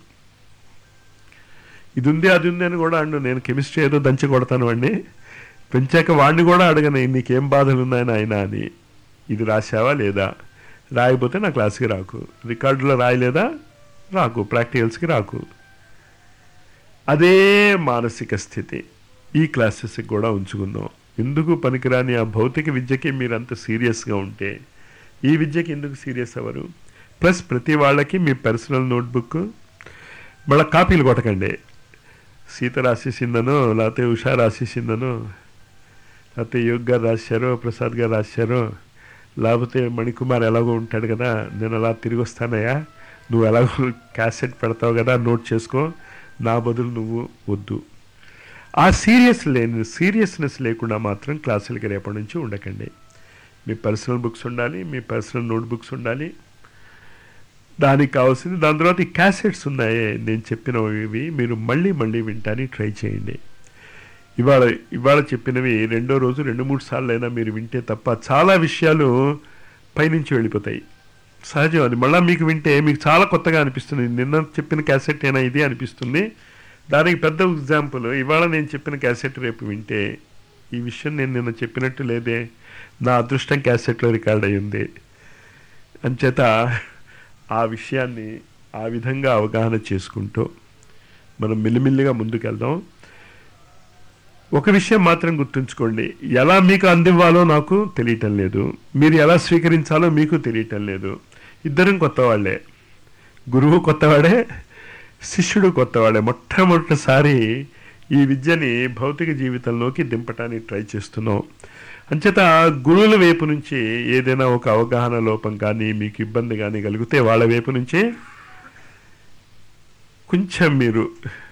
ఇది ఉంది అది ఉంది అని కూడా అండు నేను కెమిస్ట్రీ ఏదో దంచి కొడతాను వాడిని పెంచాక వాడిని కూడా అడగను నీకేం బాధలు ఉన్నాయని ఆయన అని ఇది రాశావా లేదా రాయకపోతే నా క్లాస్కి రాకు రికార్డులో రాయలేదా రాకు ప్రాక్టికల్స్కి రాకు అదే మానసిక స్థితి ఈ క్లాసెస్కి కూడా ఉంచుకుందాం ఎందుకు పనికిరాని ఆ భౌతిక విద్యకి మీరు అంత సీరియస్గా ఉంటే ఈ విద్యకి ఎందుకు సీరియస్ అవ్వరు ప్లస్ ప్రతి వాళ్ళకి మీ పర్సనల్ నోట్బుక్ మళ్ళీ కాపీలు కొట్టకండి సీత రాసేసిందనో లేకపోతే ఉషా రాసేసిందనో లేకపోతే యోగ్ గారు రాశారో ప్రసాద్ గారు రాశారో లేకపోతే మణికుమార్ ఎలాగో ఉంటాడు కదా నేను అలా తిరిగి వస్తానయ్యా నువ్వు ఎలాగో క్యాసెట్ పెడతావు కదా నోట్ చేసుకో నా బదులు నువ్వు వద్దు ఆ సీరియస్ లేని సీరియస్నెస్ లేకుండా మాత్రం క్లాసులకి రేపటి నుంచి ఉండకండి మీ పర్సనల్ బుక్స్ ఉండాలి మీ పర్సనల్ నోట్ బుక్స్ ఉండాలి దానికి కావాల్సింది దాని తర్వాత ఈ క్యాసెట్స్ ఉన్నాయే నేను చెప్పినవి మీరు మళ్ళీ మళ్ళీ వింటానికి ట్రై చేయండి ఇవాళ ఇవాళ చెప్పినవి రెండో రోజు రెండు మూడు సార్లు అయినా మీరు వింటే తప్ప చాలా విషయాలు పైనుంచి వెళ్ళిపోతాయి సహజం అది మళ్ళీ మీకు వింటే మీకు చాలా కొత్తగా అనిపిస్తుంది నిన్న చెప్పిన క్యాసెట్ అయినా ఇది అనిపిస్తుంది దానికి పెద్ద ఎగ్జాంపుల్ ఇవాళ నేను చెప్పిన క్యాసెట్ రేపు వింటే ఈ విషయం నేను నిన్న చెప్పినట్టు లేదే నా అదృష్టం క్యాసెట్లో రికార్డ్ అయ్యింది అంచేత ఆ విషయాన్ని ఆ విధంగా అవగాహన చేసుకుంటూ మనం మిల్లిమిల్లిగా ముందుకెళ్దాం ఒక విషయం మాత్రం గుర్తుంచుకోండి ఎలా మీకు అందివ్వాలో నాకు తెలియటం లేదు మీరు ఎలా స్వీకరించాలో మీకు తెలియటం లేదు ఇద్దరం కొత్త వాళ్ళే గురువు కొత్తవాడే శిష్యుడు కొత్తవాడే మొట్టమొదటిసారి ఈ విద్యని భౌతిక జీవితంలోకి దింపటానికి ట్రై చేస్తున్నాం అంచేత గురువుల వైపు నుంచి ఏదైనా ఒక అవగాహన లోపం కానీ మీకు ఇబ్బంది కానీ కలిగితే వాళ్ళ వైపు నుంచి కొంచెం మీరు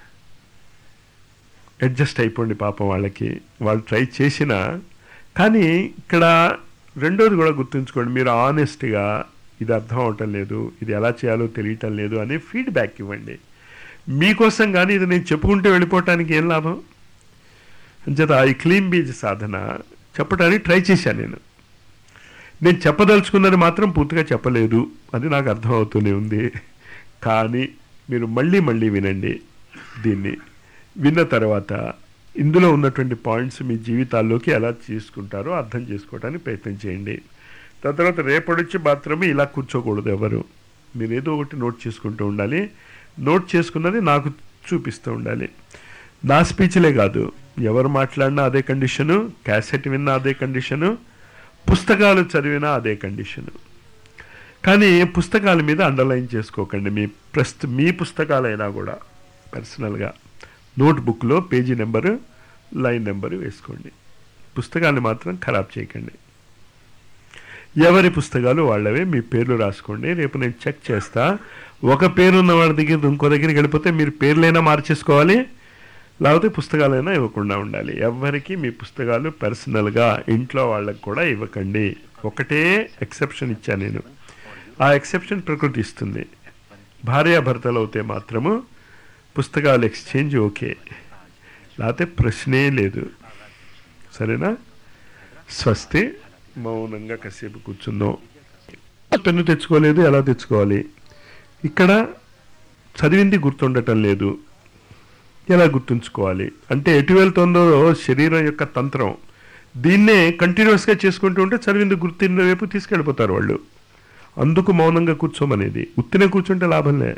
అడ్జస్ట్ అయిపోండి పాపం వాళ్ళకి వాళ్ళు ట్రై చేసినా కానీ ఇక్కడ రెండోది కూడా గుర్తుంచుకోండి మీరు ఆనెస్ట్గా ఇది అర్థం అవటం లేదు ఇది ఎలా చేయాలో తెలియటం లేదు అనే ఫీడ్బ్యాక్ ఇవ్వండి మీకోసం కానీ ఇది నేను చెప్పుకుంటూ వెళ్ళిపోవటానికి ఏం లాభం అంచేత ఈ క్లీన్ బీజ్ సాధన చెప్పడానికి ట్రై చేశాను నేను నేను చెప్పదలుచుకున్నది మాత్రం పూర్తిగా చెప్పలేదు అది నాకు అర్థమవుతూనే ఉంది కానీ మీరు మళ్ళీ మళ్ళీ వినండి దీన్ని విన్న తర్వాత ఇందులో ఉన్నటువంటి పాయింట్స్ మీ జీవితాల్లోకి ఎలా తీసుకుంటారో అర్థం చేసుకోవడానికి ప్రయత్నం చేయండి దాని తర్వాత రేపటి నుంచి మాత్రమే ఇలా కూర్చోకూడదు ఎవరు మీరు ఏదో ఒకటి నోట్ చేసుకుంటూ ఉండాలి నోట్ చేసుకున్నది నాకు చూపిస్తూ ఉండాలి నా స్పీచ్లే కాదు ఎవరు మాట్లాడినా అదే కండిషను క్యాసెట్ విన్నా అదే కండిషను పుస్తకాలు చదివినా అదే కండిషను కానీ పుస్తకాల మీద అండర్లైన్ చేసుకోకండి మీ ప్రస్తు మీ పుస్తకాలైనా కూడా పర్సనల్గా నోట్బుక్లో పేజీ నెంబరు లైన్ నెంబరు వేసుకోండి పుస్తకాన్ని మాత్రం ఖరాబ్ చేయకండి ఎవరి పుస్తకాలు వాళ్ళవే మీ పేర్లు రాసుకోండి రేపు నేను చెక్ చేస్తా ఒక పేరు ఉన్న వాళ్ళ దగ్గర ఇంకో దగ్గరికి వెళ్ళిపోతే మీరు పేర్లైనా మార్చేసుకోవాలి లేకపోతే పుస్తకాలైనా ఇవ్వకుండా ఉండాలి ఎవరికి మీ పుస్తకాలు పర్సనల్గా ఇంట్లో వాళ్ళకి కూడా ఇవ్వకండి ఒకటే ఎక్సెప్షన్ ఇచ్చాను నేను ఆ ఎక్సెప్షన్ ప్రకృతి ఇస్తుంది భార్యాభర్తలు అవుతే మాత్రము పుస్తకాలు ఎక్స్చేంజ్ ఓకే లేకపోతే ప్రశ్నే లేదు సరేనా స్వస్తి మౌనంగా కాసేపు కూర్చుందాం పెన్ను తెచ్చుకోలేదు ఎలా తెచ్చుకోవాలి ఇక్కడ చదివింది గుర్తుండటం లేదు ఎలా గుర్తుంచుకోవాలి అంటే ఎటు వెళ్తుందో శరీరం యొక్క తంత్రం దీన్నే కంటిన్యూస్గా చేసుకుంటూ ఉంటే చదివింది గుర్తిన వైపు తీసుకెళ్ళిపోతారు వాళ్ళు అందుకు మౌనంగా కూర్చోమనేది ఉత్తినే కూర్చుంటే లాభంలే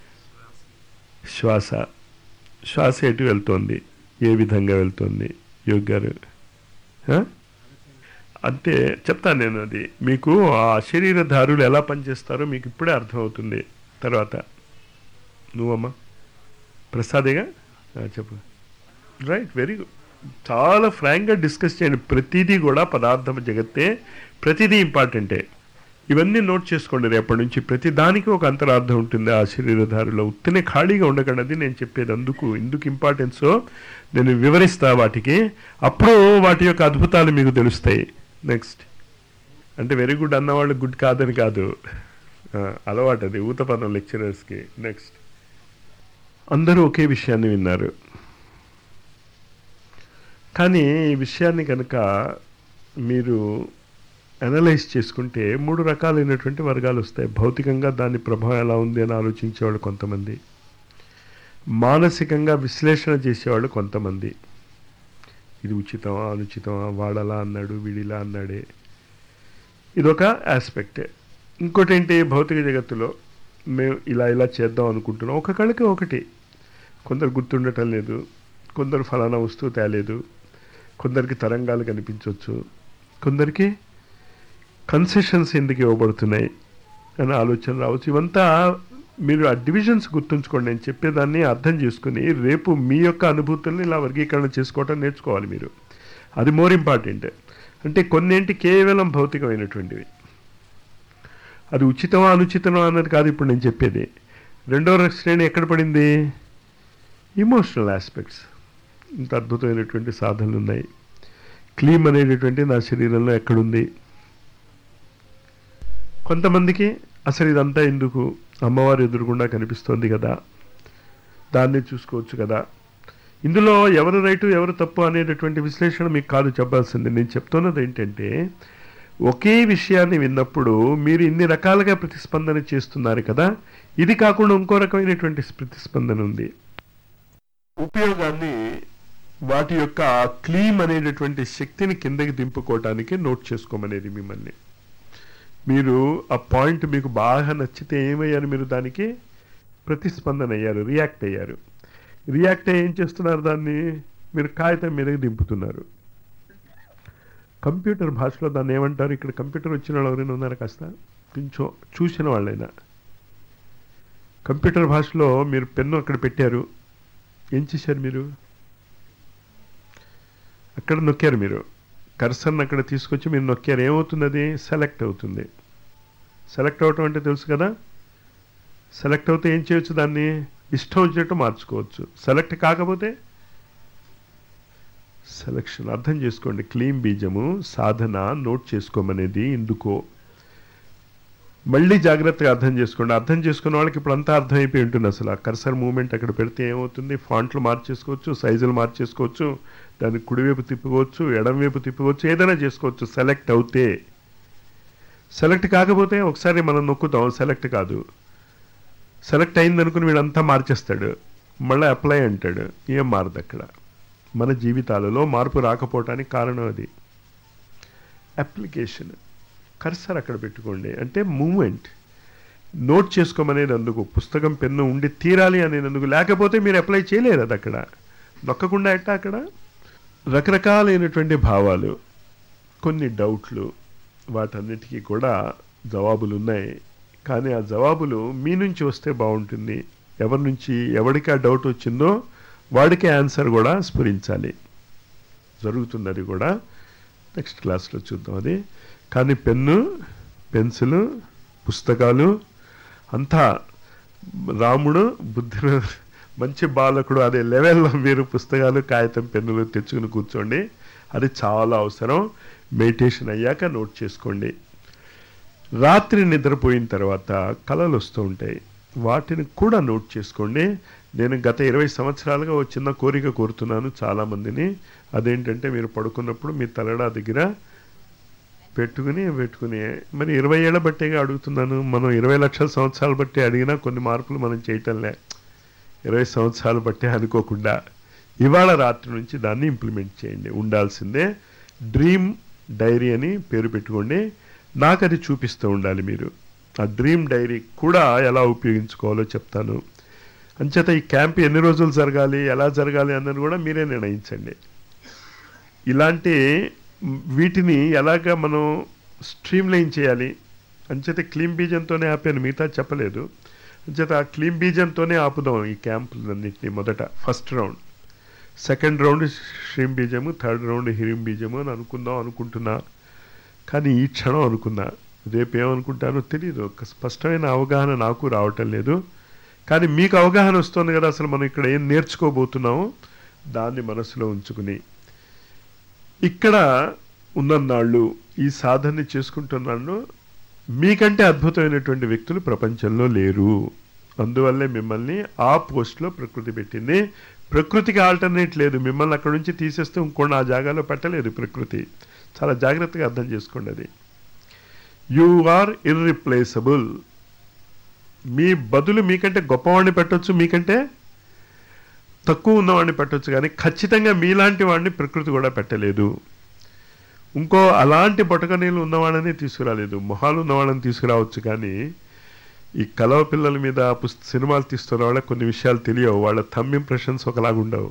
శ్వాస శ్వాస ఎటు వెళ్తోంది ఏ విధంగా వెళ్తోంది యోగ్ గారు ఆ? అంటే చెప్తాను నేను అది మీకు ఆ శరీరధారులు ఎలా పనిచేస్తారో మీకు ఇప్పుడే అర్థమవుతుంది తర్వాత నువ్వమ్మా ప్రసాదేగా ఆ, చెప్పు రైట్ వెరీ గుడ్ చాలా ఫ్రాంక్గా డిస్కస్ చేయండి ప్రతిదీ కూడా పదార్థం జగత్తే ప్రతిదీ ఇంపార్టెంటే ఇవన్నీ నోట్ చేసుకోండి రేపటి నుంచి ప్రతి దానికి ఒక అంతరార్థం ఉంటుంది ఆ శరీరధారిలో ఉత్తినే ఖాళీగా ఉండకండి నేను చెప్పేది అందుకు ఎందుకు ఇంపార్టెన్సో నేను వివరిస్తా వాటికి అప్పుడు వాటి యొక్క అద్భుతాలు మీకు తెలుస్తాయి నెక్స్ట్ అంటే వెరీ గుడ్ అన్నవాళ్ళు గుడ్ కాదని కాదు ఆ, అలవాటు అది ఊత పదం లెక్చరర్స్కి నెక్స్ట్ అందరూ ఒకే విషయాన్ని విన్నారు కానీ ఈ విషయాన్ని కనుక మీరు అనలైజ్ చేసుకుంటే మూడు రకాలైనటువంటి వర్గాలు వస్తాయి భౌతికంగా దాని ప్రభావం ఎలా ఉంది అని ఆలోచించేవాళ్ళు కొంతమంది మానసికంగా విశ్లేషణ చేసేవాళ్ళు కొంతమంది ఇది ఉచితమా అనుచితమా వాడలా అన్నాడు వీడిలా అన్నాడే ఇదొక ఆస్పెక్టే ఇంకోటి ఏంటి భౌతిక జగత్తులో మేము ఇలా ఇలా చేద్దాం అనుకుంటున్నాం ఒక కళకి ఒకటి కొందరు గుర్తుండటం లేదు కొందరు ఫలానా వస్తువు తేలేదు కొందరికి తరంగాలు కనిపించవచ్చు కొందరికి కన్సెషన్స్ ఎందుకు ఇవ్వబడుతున్నాయి అనే ఆలోచన రావచ్చు ఇవంతా మీరు ఆ డివిజన్స్ గుర్తుంచుకోండి నేను చెప్పేదాన్ని అర్థం చేసుకుని రేపు మీ యొక్క అనుభూతుల్ని ఇలా వర్గీకరణ చేసుకోవటం నేర్చుకోవాలి మీరు అది మోర్ ఇంపార్టెంట్ అంటే కొన్నింటి కేవలం భౌతికమైనటువంటివి అది ఉచితమా అనుచితమా అన్నది కాదు ఇప్పుడు నేను చెప్పేది రెండో శ్రేణి ఎక్కడ పడింది ఇమోషనల్ ఆస్పెక్ట్స్ ఇంత అద్భుతమైనటువంటి సాధనలు ఉన్నాయి క్లీమ్ అనేటటువంటి నా శరీరంలో ఎక్కడుంది కొంతమందికి అసలు ఇదంతా ఎందుకు అమ్మవారు ఎదురుకుండా కనిపిస్తోంది కదా దాన్ని చూసుకోవచ్చు కదా ఇందులో ఎవరు రైటు ఎవరు తప్పు అనేటటువంటి విశ్లేషణ మీకు కాదు చెప్పాల్సింది నేను చెప్తున్నది ఏంటంటే ఒకే విషయాన్ని విన్నప్పుడు మీరు ఇన్ని రకాలుగా ప్రతిస్పందన చేస్తున్నారు కదా ఇది కాకుండా ఇంకో రకమైనటువంటి ప్రతిస్పందన ఉంది ఉపయోగాన్ని వాటి యొక్క క్లీమ్ అనేటటువంటి శక్తిని కిందకి దింపుకోవటానికి నోట్ చేసుకోమనేది మిమ్మల్ని మీరు ఆ పాయింట్ మీకు బాగా నచ్చితే ఏమయ్యారు మీరు దానికి ప్రతిస్పందన అయ్యారు రియాక్ట్ అయ్యారు రియాక్ట్ అయ్యి ఏం చేస్తున్నారు దాన్ని మీరు కాగితం మీదకి దింపుతున్నారు కంప్యూటర్ భాషలో దాన్ని ఏమంటారు ఇక్కడ కంప్యూటర్ వచ్చిన వాళ్ళు ఎవరైనా ఉన్నారా కాస్త కొంచెం చూసిన వాళ్ళైనా కంప్యూటర్ భాషలో మీరు పెన్ను అక్కడ పెట్టారు ఏం చేశారు మీరు అక్కడ నొక్కారు మీరు కర్సర్ని అక్కడ తీసుకొచ్చి మీరు నొక్కారు ఏమవుతుంది అది సెలెక్ట్ అవుతుంది సెలెక్ట్ అవటం అంటే తెలుసు కదా సెలెక్ట్ అవుతే ఏం చేయొచ్చు దాన్ని ఇష్టం వచ్చినట్టు మార్చుకోవచ్చు సెలెక్ట్ కాకపోతే సెలక్షన్ అర్థం చేసుకోండి క్లీన్ బీజము సాధన నోట్ చేసుకోమనేది ఎందుకో మళ్ళీ జాగ్రత్తగా అర్థం చేసుకోండి అర్థం చేసుకున్న వాళ్ళకి ఇప్పుడు అంతా అర్థమైపోయి ఉంటుంది అసలు ఆ కర్సర్ మూమెంట్ అక్కడ పెడితే ఏమవుతుంది ఫాంట్లు మార్చేసుకోవచ్చు సైజులు మార్చేసుకోవచ్చు దాన్ని కుడివైపు తిప్పుకోవచ్చు ఎడంవైపు తిప్పుకోవచ్చు ఏదైనా చేసుకోవచ్చు సెలెక్ట్ అవుతే సెలెక్ట్ కాకపోతే ఒకసారి మనం నొక్కుతాం సెలెక్ట్ కాదు సెలెక్ట్ అయింది అనుకుని వీడంతా మార్చేస్తాడు మళ్ళీ అప్లై అంటాడు ఏం మారదు అక్కడ మన జీవితాలలో మార్పు రాకపోవటానికి కారణం అది అప్లికేషన్ కర్సర్ అక్కడ పెట్టుకోండి అంటే మూమెంట్ నోట్ చేసుకోమనేది అందుకు పుస్తకం పెన్ను ఉండి తీరాలి అనేందుకు లేకపోతే మీరు అప్లై చేయలేరు అది అక్కడ నొక్కకుండా ఎట్టా అక్కడ రకరకాలైనటువంటి భావాలు కొన్ని డౌట్లు వాటన్నిటికీ కూడా జవాబులు ఉన్నాయి కానీ ఆ జవాబులు మీ నుంచి వస్తే బాగుంటుంది ఎవరి నుంచి ఎవరికి ఆ డౌట్ వచ్చిందో వాడికి ఆన్సర్ కూడా స్ఫురించాలి జరుగుతుంది అది కూడా నెక్స్ట్ క్లాస్లో చూద్దాం అది కానీ పెన్ను పెన్సిల్ పుస్తకాలు అంతా రాముడు బుద్ధుడు మంచి బాలకుడు అదే లెవెల్లో మీరు పుస్తకాలు కాగితం పెన్నులు తెచ్చుకుని కూర్చోండి అది చాలా అవసరం మెడిటేషన్ అయ్యాక నోట్ చేసుకోండి రాత్రి నిద్రపోయిన తర్వాత కళలు వస్తూ ఉంటాయి వాటిని కూడా నోట్ చేసుకోండి నేను గత ఇరవై సంవత్సరాలుగా ఒక చిన్న కోరిక కోరుతున్నాను చాలామందిని అదేంటంటే మీరు పడుకున్నప్పుడు మీ తలడా దగ్గర పెట్టుకుని పెట్టుకుని మరి ఇరవై ఏళ్ళ బట్టేగా అడుగుతున్నాను మనం ఇరవై లక్షల సంవత్సరాలు బట్టి అడిగినా కొన్ని మార్పులు మనం చేయటంలే ఇరవై సంవత్సరాలు బట్టి అనుకోకుండా ఇవాళ రాత్రి నుంచి దాన్ని ఇంప్లిమెంట్ చేయండి ఉండాల్సిందే డ్రీమ్ డైరీ అని పేరు పెట్టుకోండి నాకు అది చూపిస్తూ ఉండాలి మీరు ఆ డ్రీమ్ డైరీ కూడా ఎలా ఉపయోగించుకోవాలో చెప్తాను అంచేత ఈ క్యాంప్ ఎన్ని రోజులు జరగాలి ఎలా జరగాలి అన్నది కూడా మీరే నిర్ణయించండి ఇలాంటి వీటిని ఎలాగ మనం స్ట్రీమ్ లైన్ చేయాలి అంచేత క్లీన్ బీజంతోనే ఆపాను మిగతా చెప్పలేదు అంచేత ఆ క్లీన్ బీజంతోనే ఆపుదాం ఈ క్యాంపులన్నింటినీ మొదట ఫస్ట్ రౌండ్ సెకండ్ రౌండ్ శ్రీం బీజము థర్డ్ రౌండ్ హిరిం బీజము అని అనుకుందాం అనుకుంటున్నా కానీ ఈ క్షణం అనుకున్నా రేపు ఏమనుకుంటానో తెలియదు ఒక స్పష్టమైన అవగాహన నాకు రావటం లేదు కానీ మీకు అవగాహన వస్తుంది కదా అసలు మనం ఇక్కడ ఏం నేర్చుకోబోతున్నామో దాన్ని మనసులో ఉంచుకుని ఇక్కడ ఉన్ననాళ్ళు ఈ సాధనని చేసుకుంటున్నాను మీకంటే అద్భుతమైనటువంటి వ్యక్తులు ప్రపంచంలో లేరు అందువల్లే మిమ్మల్ని ఆ పోస్ట్లో ప్రకృతి పెట్టింది ప్రకృతికి ఆల్టర్నేట్ లేదు మిమ్మల్ని అక్కడ నుంచి తీసేస్తే ఇంకోటి ఆ జాగాలో పెట్టలేదు ప్రకృతి చాలా జాగ్రత్తగా అర్థం చేసుకోండి అది యు ఆర్ ఇర్రిప్లేసబుల్ మీ బదులు మీకంటే గొప్పవాడిని పెట్టొచ్చు మీకంటే తక్కువ ఉన్నవాడిని పెట్టొచ్చు కానీ ఖచ్చితంగా మీలాంటి వాడిని ప్రకృతి కూడా పెట్టలేదు ఇంకో అలాంటి బొటకనీళ్ళు ఉన్నవాడని తీసుకురాలేదు మొహాలు ఉన్నవాడని తీసుకురావచ్చు కానీ ఈ కలవ పిల్లల మీద పుస్త సినిమాలు తీస్తున్న వాళ్ళకి కొన్ని విషయాలు తెలియవు వాళ్ళ థమ్ ఇంప్రెషన్స్ ఒకలాగా ఉండవు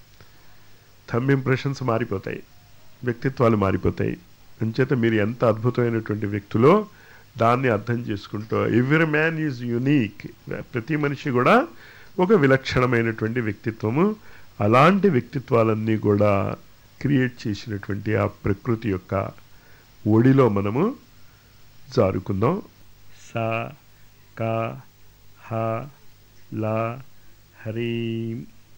థమ్ ఇంప్రెషన్స్ మారిపోతాయి వ్యక్తిత్వాలు మారిపోతాయి అంచేత మీరు ఎంత అద్భుతమైనటువంటి వ్యక్తులో దాన్ని అర్థం చేసుకుంటూ ఎవ్రీ మ్యాన్ ఈజ్ యునీక్ ప్రతి మనిషి కూడా ఒక విలక్షణమైనటువంటి వ్యక్తిత్వము అలాంటి వ్యక్తిత్వాలన్నీ కూడా క్రియేట్ చేసినటువంటి ఆ ప్రకృతి యొక్క ఒడిలో మనము జారుకుందాం సా కా హ లా హ్రీం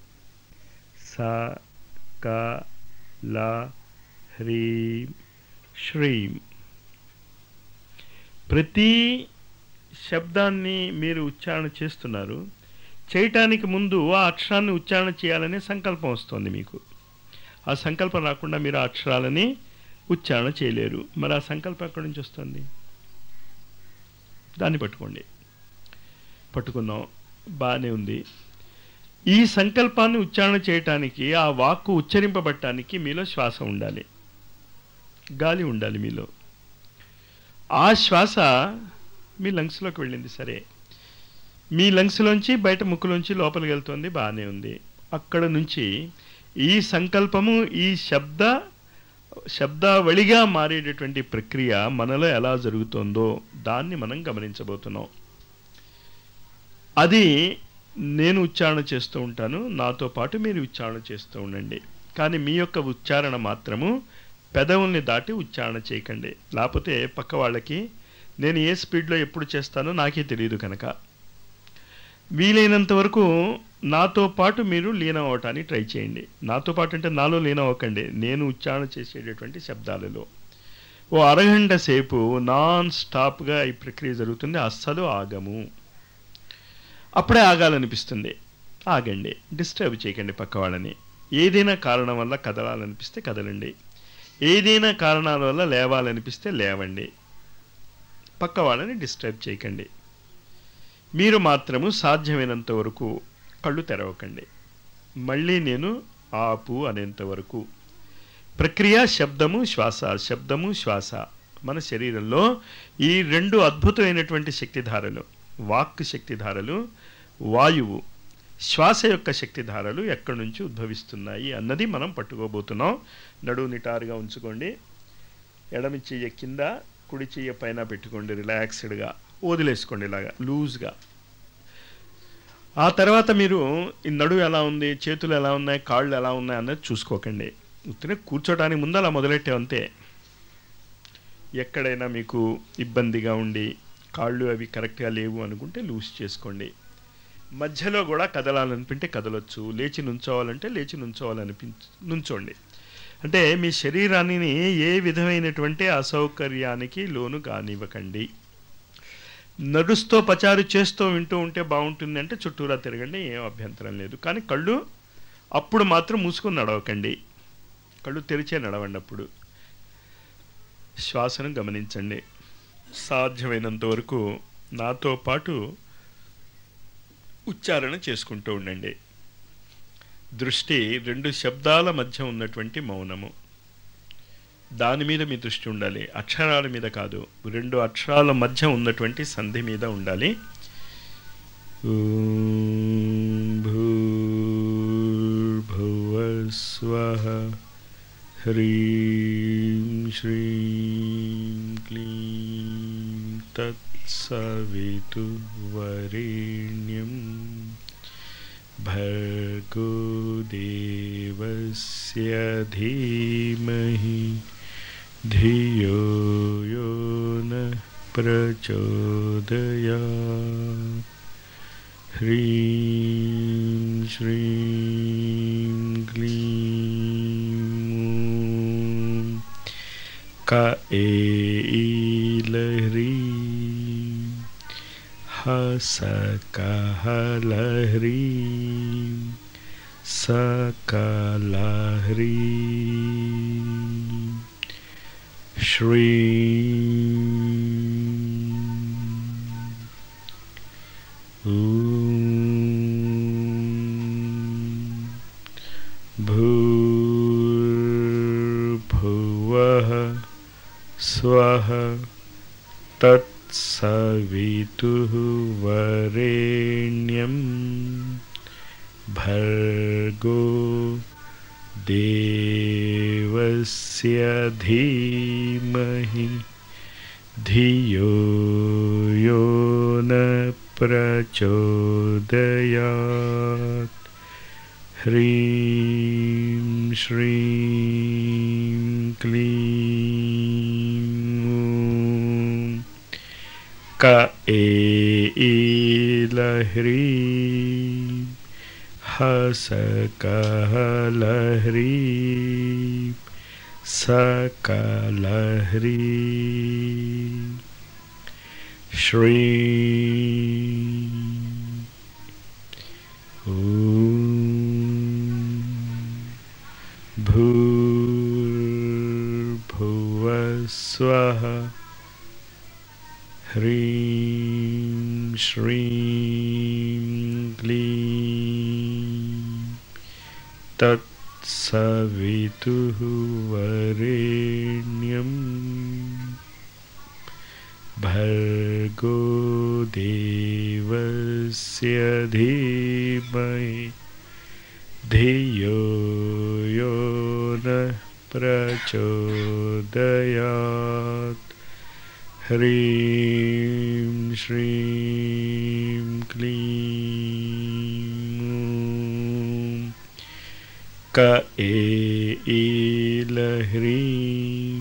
సా కా లా హ్రీం శ్రీం ప్రతి శబ్దాన్ని మీరు ఉచ్చారణ చేస్తున్నారు చేయటానికి ముందు ఆ అక్షరాన్ని ఉచ్చారణ చేయాలనే సంకల్పం వస్తుంది మీకు ఆ సంకల్పం రాకుండా మీరు ఆ అక్షరాలని ఉచ్చారణ చేయలేరు మరి ఆ సంకల్పం ఎక్కడి నుంచి వస్తుంది దాన్ని పట్టుకోండి పట్టుకుందాం బాగానే ఉంది ఈ సంకల్పాన్ని ఉచ్చారణ చేయటానికి ఆ వాక్కు ఉచ్చరింపబట్టడానికి మీలో శ్వాస ఉండాలి గాలి ఉండాలి మీలో ఆ శ్వాస మీ లంగ్స్లోకి వెళ్ళింది సరే మీ లంగ్స్లోంచి బయట ముక్కులోంచి లోపలికి వెళ్తుంది బాగానే ఉంది అక్కడ నుంచి ఈ సంకల్పము ఈ శబ్ద శబ్దావళిగా మారేటటువంటి ప్రక్రియ మనలో ఎలా జరుగుతుందో దాన్ని మనం గమనించబోతున్నాం అది నేను ఉచ్చారణ చేస్తూ ఉంటాను నాతో పాటు మీరు ఉచ్చారణ చేస్తూ ఉండండి కానీ మీ యొక్క ఉచ్చారణ మాత్రము పెదవుల్ని దాటి ఉచ్చారణ చేయకండి లేకపోతే పక్క వాళ్ళకి నేను ఏ స్పీడ్లో ఎప్పుడు చేస్తానో నాకే తెలియదు కనుక వీలైనంత వరకు నాతో పాటు మీరు లీనం అవటానికి ట్రై చేయండి నాతో పాటు అంటే నాలో లీనం అవ్వకండి నేను ఉచ్చారణ చేసేటటువంటి శబ్దాలలో ఓ అరగంట సేపు నాన్ స్టాప్గా ఈ ప్రక్రియ జరుగుతుంది అస్సలు ఆగము అప్పుడే ఆగాలనిపిస్తుంది ఆగండి డిస్టర్బ్ చేయకండి పక్క వాళ్ళని ఏదైనా కారణం వల్ల కదలాలనిపిస్తే కదలండి ఏదైనా కారణాల వల్ల లేవాలనిపిస్తే లేవండి పక్క వాళ్ళని డిస్టర్బ్ చేయకండి మీరు మాత్రము సాధ్యమైనంత వరకు కళ్ళు తెరవకండి మళ్ళీ నేను ఆపు అనేంత వరకు ప్రక్రియ శబ్దము శ్వాస శబ్దము శ్వాస మన శరీరంలో ఈ రెండు అద్భుతమైనటువంటి శక్తిధారలు వాక్ శక్తిధారలు వాయువు శ్వాస యొక్క శక్తిధారలు ఎక్కడి నుంచి ఉద్భవిస్తున్నాయి అన్నది మనం పట్టుకోబోతున్నాం నడువు నిటారుగా ఉంచుకోండి ఎడమి చెయ్య కింద కుడి చెయ్య పైన పెట్టుకోండి రిలాక్స్డ్గా వదిలేసుకోండి ఇలాగా లూజ్గా ఆ తర్వాత మీరు ఈ నడువు ఎలా ఉంది చేతులు ఎలా ఉన్నాయి కాళ్ళు ఎలా ఉన్నాయి అన్నది చూసుకోకండి ఉత్తినే కూర్చోడానికి ముందు అలా మొదలెట్టే అంతే ఎక్కడైనా మీకు ఇబ్బందిగా ఉండి కాళ్ళు అవి కరెక్ట్గా లేవు అనుకుంటే లూజ్ చేసుకోండి మధ్యలో కూడా కదలాలనిపింటే కదలొచ్చు లేచి నుంచోవాలంటే లేచి నుంచోవాలనిపించ నుంచోండి అంటే మీ శరీరాన్ని ఏ విధమైనటువంటి అసౌకర్యానికి లోను కానివ్వకండి నడుస్తూ పచారు చేస్తూ వింటూ ఉంటే బాగుంటుంది అంటే చుట్టూరా తిరగండి ఏం అభ్యంతరం లేదు కానీ కళ్ళు అప్పుడు మాత్రం మూసుకొని నడవకండి కళ్ళు తెరిచే నడవండి అప్పుడు శ్వాసను గమనించండి సాధ్యమైనంత వరకు నాతో పాటు ఉచ్చారణ చేసుకుంటూ ఉండండి దృష్టి రెండు శబ్దాల మధ్య ఉన్నటువంటి మౌనము దాని మీద మీ దృష్టి ఉండాలి అక్షరాల మీద కాదు రెండు అక్షరాల మధ్య ఉన్నటువంటి సంధి మీద ఉండాలి భూర్భువస్వః హ్రీం శ్రీం క్లీం తత్సవితుర్వరేణ్యం భర్గో దేవస్య ధీమహి ధియో యో న ప్రచోదయాత్ హ్రీం శ్రీం క్లీం క ఏలహ్రీం హసకహలహ్రీం सकलह्रीं श्रीं ॐ भूर्भुवः स्वः तत्सवितुः वरेण्यं भर्गो देवस्य धीमहि धियो यो न प्रचोदयात् ह्रीं श्रीं क्लीं क एलह्रीं हसकहलह्रीं सकलह्रीं श्रीं ॐ भूर्भुवस्वः ह्रीं श्रीं क्लीं तत्सवितुः वरेण्यं भर्गो देवस्य धीमहि धियो यो नः प्रचोदयात् ह्रीं श्रीं क्लीं क एलह्रीं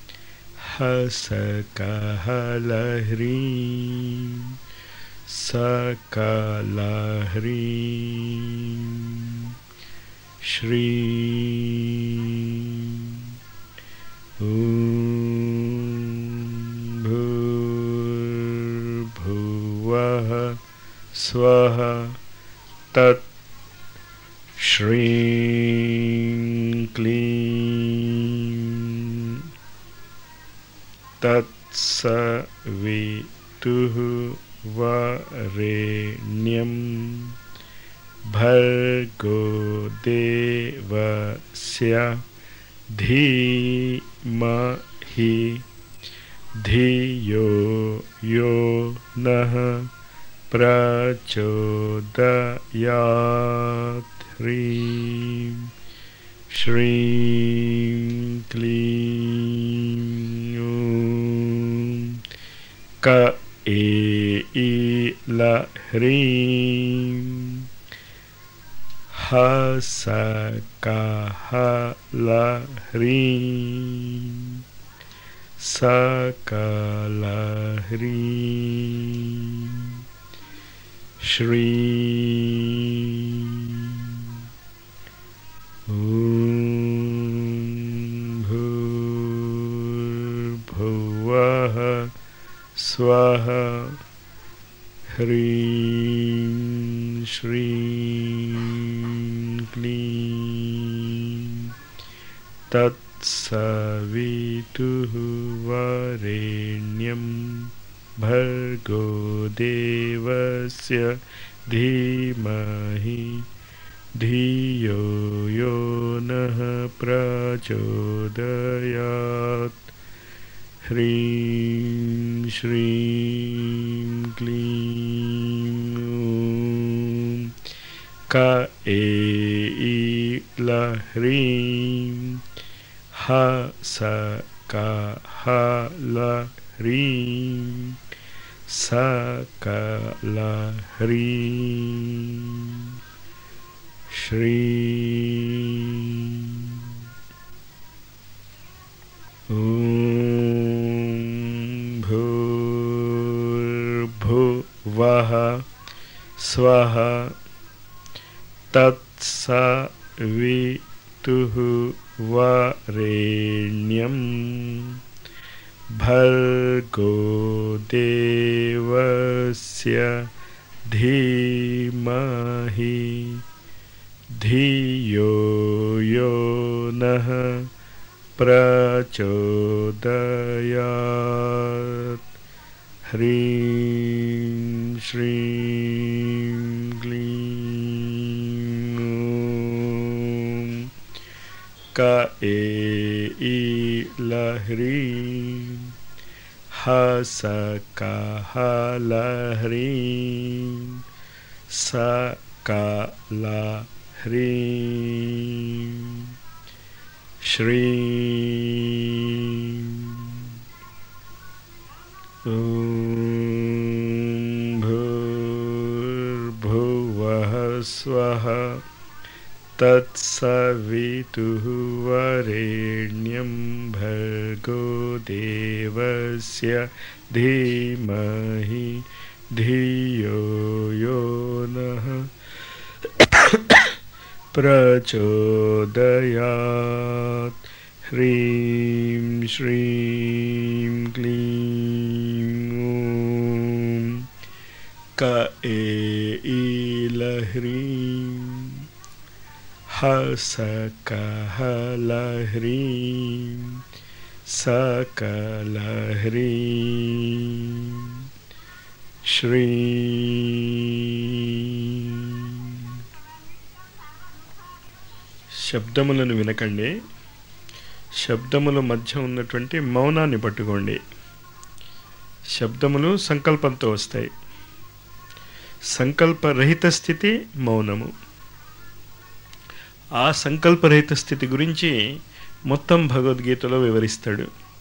हसकहलह्रीं सकलह्रीं श्रीं ॐ भूर्भुवः स्वः तत् श्रीं क्लीं तत्सवितुः वरेण्यं भर्गो देवस्य धीमहि धियो यो नः प्रचोदयात् ह्रीं श्रीं क्लीं ॐ क एलह्रीं हसकहलह्रीं सकलह्री श्री ॐ भूर्भुवः स्वः ह्रीं श्रीं क्लीं तत्सवितुः वरेण्यं भर्गो देवस्य धीमहि धियो यो नः प्रचोदयात् ह्रीं श्रीं क्लीं ॐ क एलह्रीं ह स क ह लह्रीं स क लह्रीं श्री ॐ भूर्भुवः स्वः तत्सवितुः वरेण्यं भर्गो देवस्य धीमहि धियो यो नः प्रचोदयात् ह्रीं श्रीं क्लीं ॐ क एलह्रीं ह स क ह लह्रीं स क लह्रीं श्री ॐ भूर्भुवः स्वः तत्सवितुः वरेण्यं भर्गो देवस्य धीमहि धियो यो नः प्रचोदयात् ह्रीं श्रीं क्लीं ॐ क एलह्रीं ह स क ह लह्रीं स क लह्रीं श्री శబ్దములను వినకండి శబ్దముల మధ్య ఉన్నటువంటి మౌనాన్ని పట్టుకోండి శబ్దములు సంకల్పంతో వస్తాయి సంకల్పరహిత స్థితి మౌనము ఆ సంకల్పరహిత స్థితి గురించి మొత్తం భగవద్గీతలో వివరిస్తాడు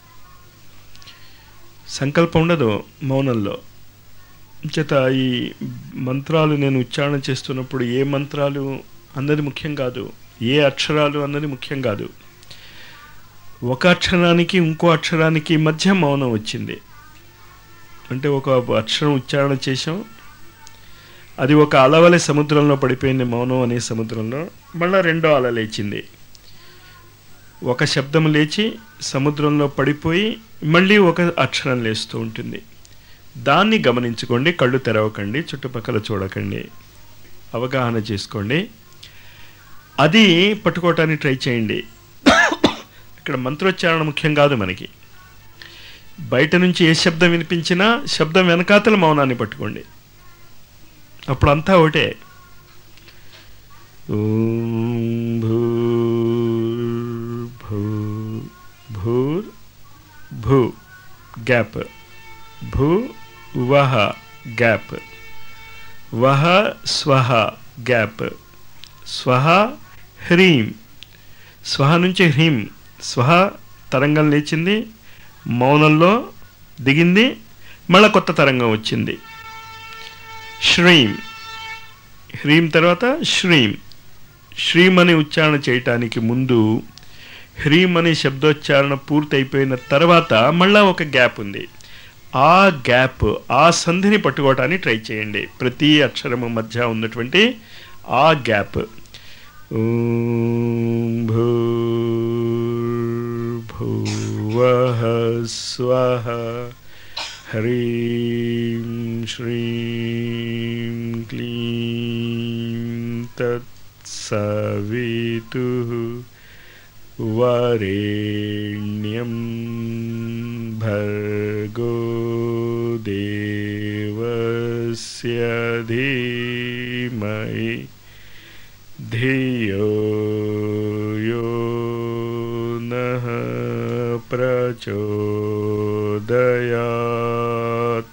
సంకల్పం ఉండదు మౌనంలో చేత ఈ మంత్రాలు నేను ఉచ్చారణ చేస్తున్నప్పుడు ఏ మంత్రాలు అన్నది ముఖ్యం కాదు ఏ అక్షరాలు అన్నది ముఖ్యం కాదు ఒక అక్షరానికి ఇంకో అక్షరానికి మధ్య మౌనం వచ్చింది అంటే ఒక అక్షరం ఉచ్చారణ చేసాం అది ఒక అలవలే సముద్రంలో పడిపోయింది మౌనం అనే సముద్రంలో మళ్ళీ రెండో అల లేచింది ఒక శబ్దం లేచి సముద్రంలో పడిపోయి మళ్ళీ ఒక అక్షరం లేస్తూ ఉంటుంది దాన్ని గమనించుకోండి కళ్ళు తెరవకండి చుట్టుపక్కల చూడకండి అవగాహన చేసుకోండి అది పట్టుకోవటానికి ట్రై చేయండి ఇక్కడ మంత్రోచ్చారణ ముఖ్యం కాదు మనకి బయట నుంచి ఏ శబ్దం వినిపించినా శబ్దం వెనకాతల మౌనాన్ని పట్టుకోండి అప్పుడు అంతా ఒకటే ఓం భూర్ భూ భూర్ భూ గ్యాప్ భూ వహ గ్యాప్ వహ స్వహ గ్యాప్ స్వహ హ్రీం స్వహ నుంచి హ్రీం స్వహ తరంగం లేచింది మౌనంలో దిగింది మళ్ళా కొత్త తరంగం వచ్చింది శ్రీం హ్రీం తర్వాత శ్రీం శ్రీం అని ఉచ్చారణ చేయటానికి ముందు హ్రీం అనే శబ్దోచ్చారణ పూర్తయిపోయిన తర్వాత మళ్ళా ఒక గ్యాప్ ఉంది ఆ గ్యాప్ ఆ సంధిని పట్టుకోవటానికి ట్రై చేయండి ప్రతి అక్షరము మధ్య ఉన్నటువంటి ఆ గ్యాప్ ఓం భూర్భువః స్వః హ్రీం శ్రీం క్లీం తత్సవితుః వరేణ్యం భర్గో దేవస్య ధీమహి ధియో యో నః ప్రచోదయాత్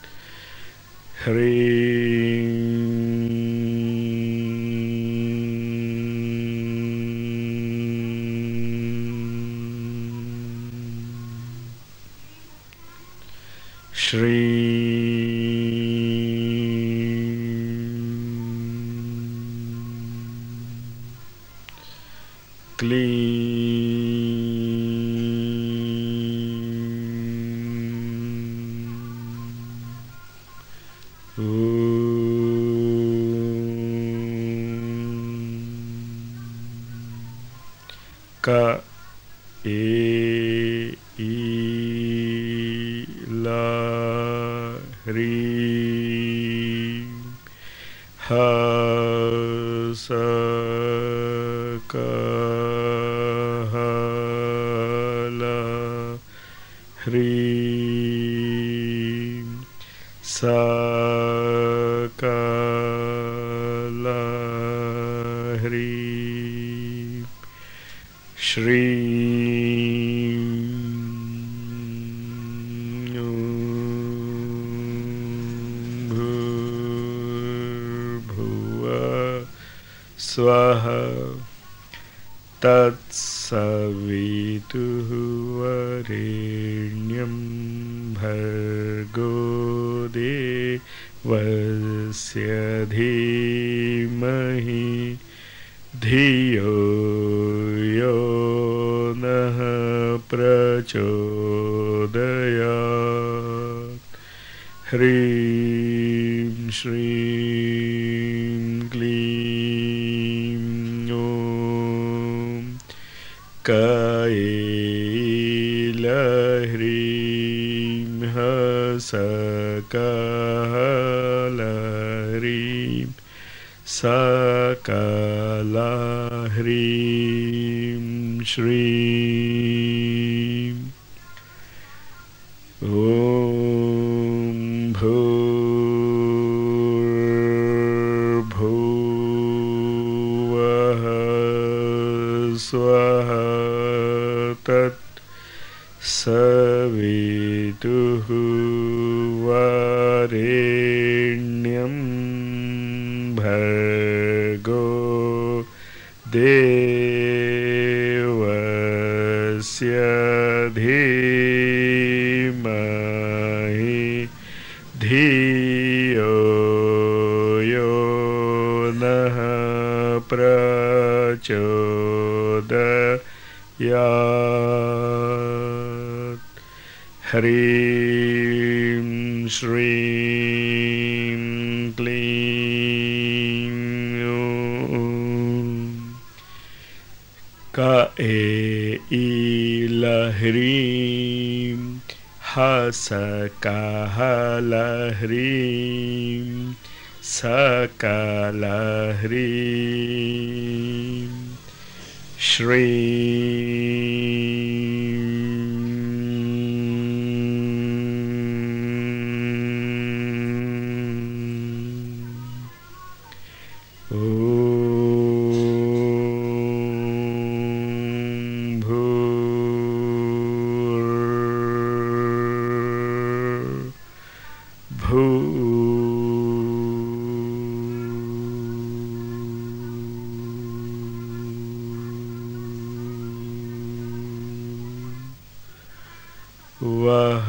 హ్రీం శ్రీ క్లీం క ఏ ఈ లా హ్రీ హ స క హ ల హ్రీ స క ల హ్రీ శ్రీ భూర్భువ స్వః తత్సవితుః వరేణ్యం భర్గో దేవస్య ధీమహి ధియో యో నః ప్రచోదయాత్ హ్రీం శ్రీం క్లీం ఓం కైలహ్రీం హసకహలహ్రీం सकलह्रीं श्रीं ॐ भूर्भुवः स्वः तत् सवितुः वरेण्यं भर्गो देवस्य धीमहि धियो यो नः प्रचोदयात् ह्रीं श्रीं क्लीं ॐ क ए ईलह्रीं हसकहलह्रीं सकलह्रीं श्रीं ॐ भूर् भू वः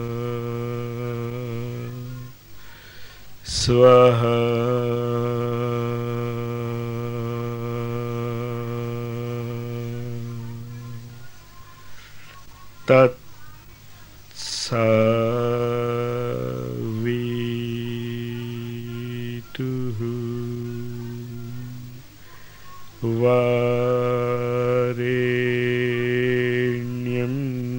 स्वः తత్ సవితుః వరేణ్యం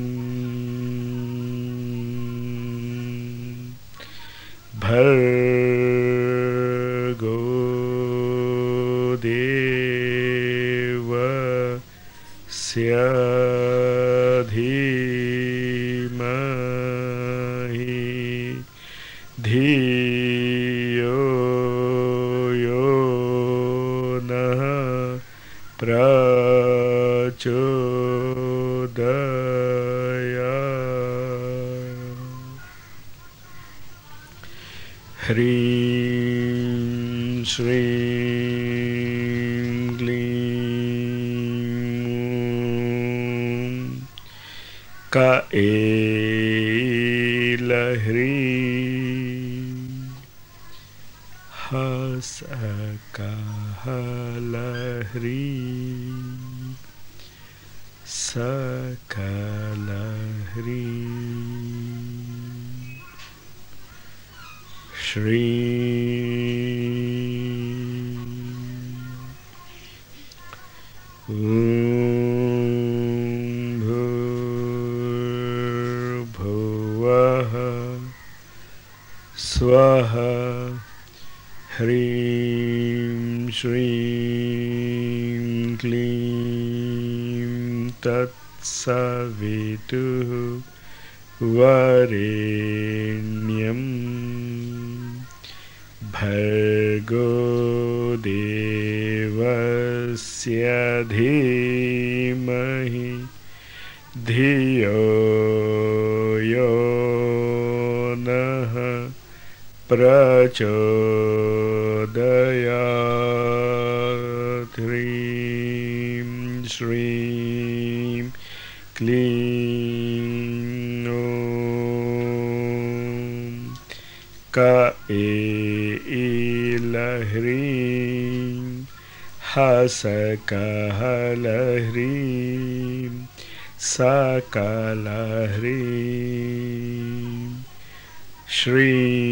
భర్గో దేవస్య ధీమహి ధియో యో నః ప్రచోదయాత్ హ్రీం శ్రీం క్లీం క ఏలహ్రీ హస కహలహ్రీ సకలహ్రీ శ్రీ భూర్భువః స్వః హ్రీం శ్రీం క్లీం తత్సవితుః వరేణ్యం భర్గో దేవస్య ధీమహి ధియో యో నః ప్రచోదయాత్ హ్రీం శ్రీం క్లీం ఓం క ఏలహ్రీం హస కహలహ్రీం సకలహ్రీం శ్రీ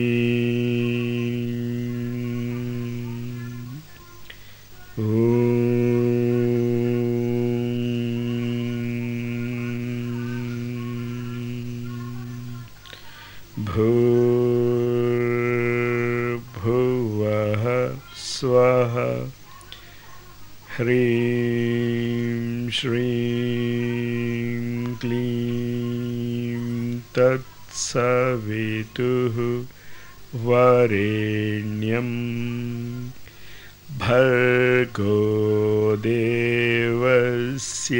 భూర్భువః స్వః హ్రీం శ్రీం క్లీం తత్సవితుః వరేణ్యం భర్గో దేవస్య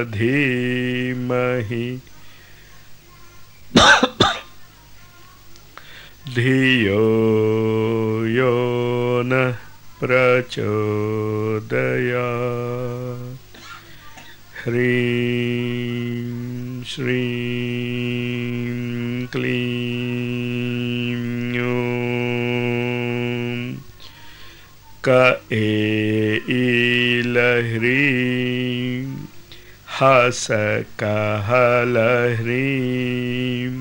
ధీమహి ధియో యో నః ప్రచోదయాత్ హ్రీం శ్రీం క్లీం ఓం క ఏలహ్రీం హస కహలహ్రీం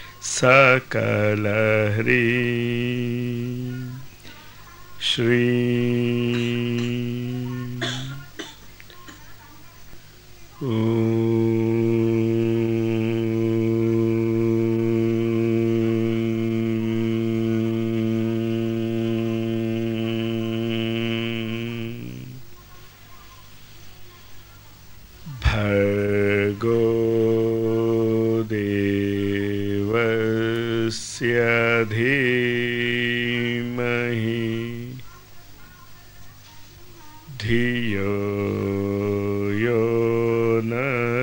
సకలహ్రీం శ్రీ భర్గో దేవస్య ధీమహి ధియో యో న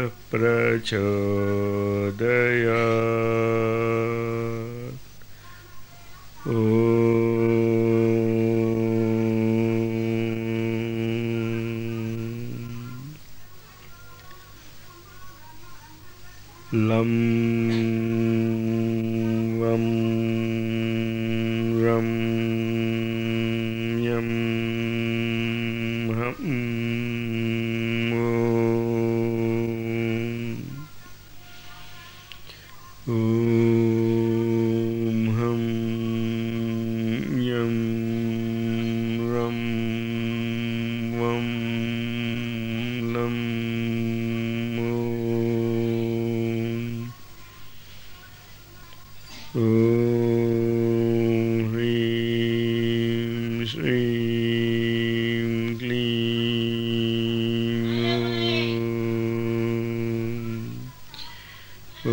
ప్రచోదయాత్ ఓం లం వం రం యం హం ఓం ॐ ॐ ह्रीं श्रीं क्लीं ॐ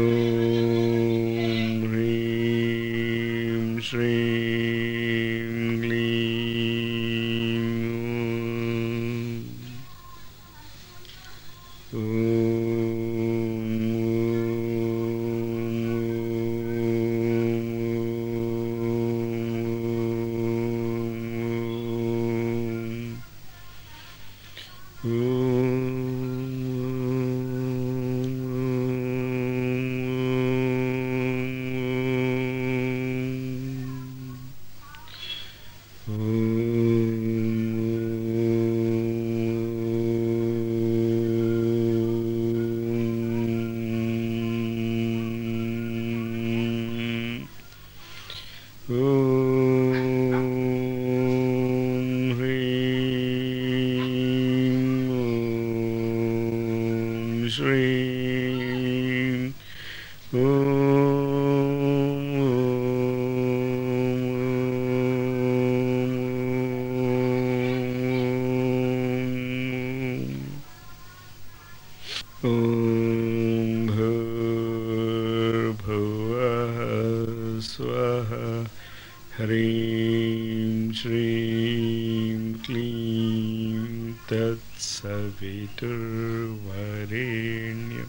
ह्रीं श्रीं क्लीं ॐ ह्रीं ॐ श्रीं ॐ भूर्भुवः स्वः ह्रीं श्रीं क्लीं तत्सवितुर्वरेण्यं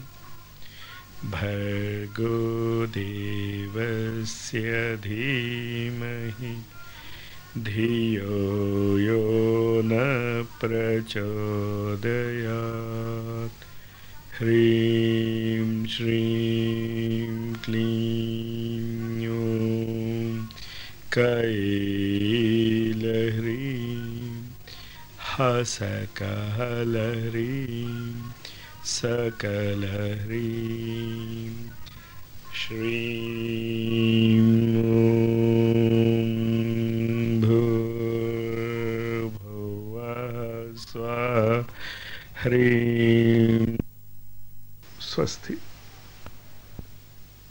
भर्गो देवस्य धीमहि धियो यो न प्रचोदयात् ह्रीं श्रीं क्लीं ॐ कैलह्रीं हसकलह्रीं सकलह्रीं श्रीं ॐ भूर्भुवः स्वः ह्रीं స్వస్తి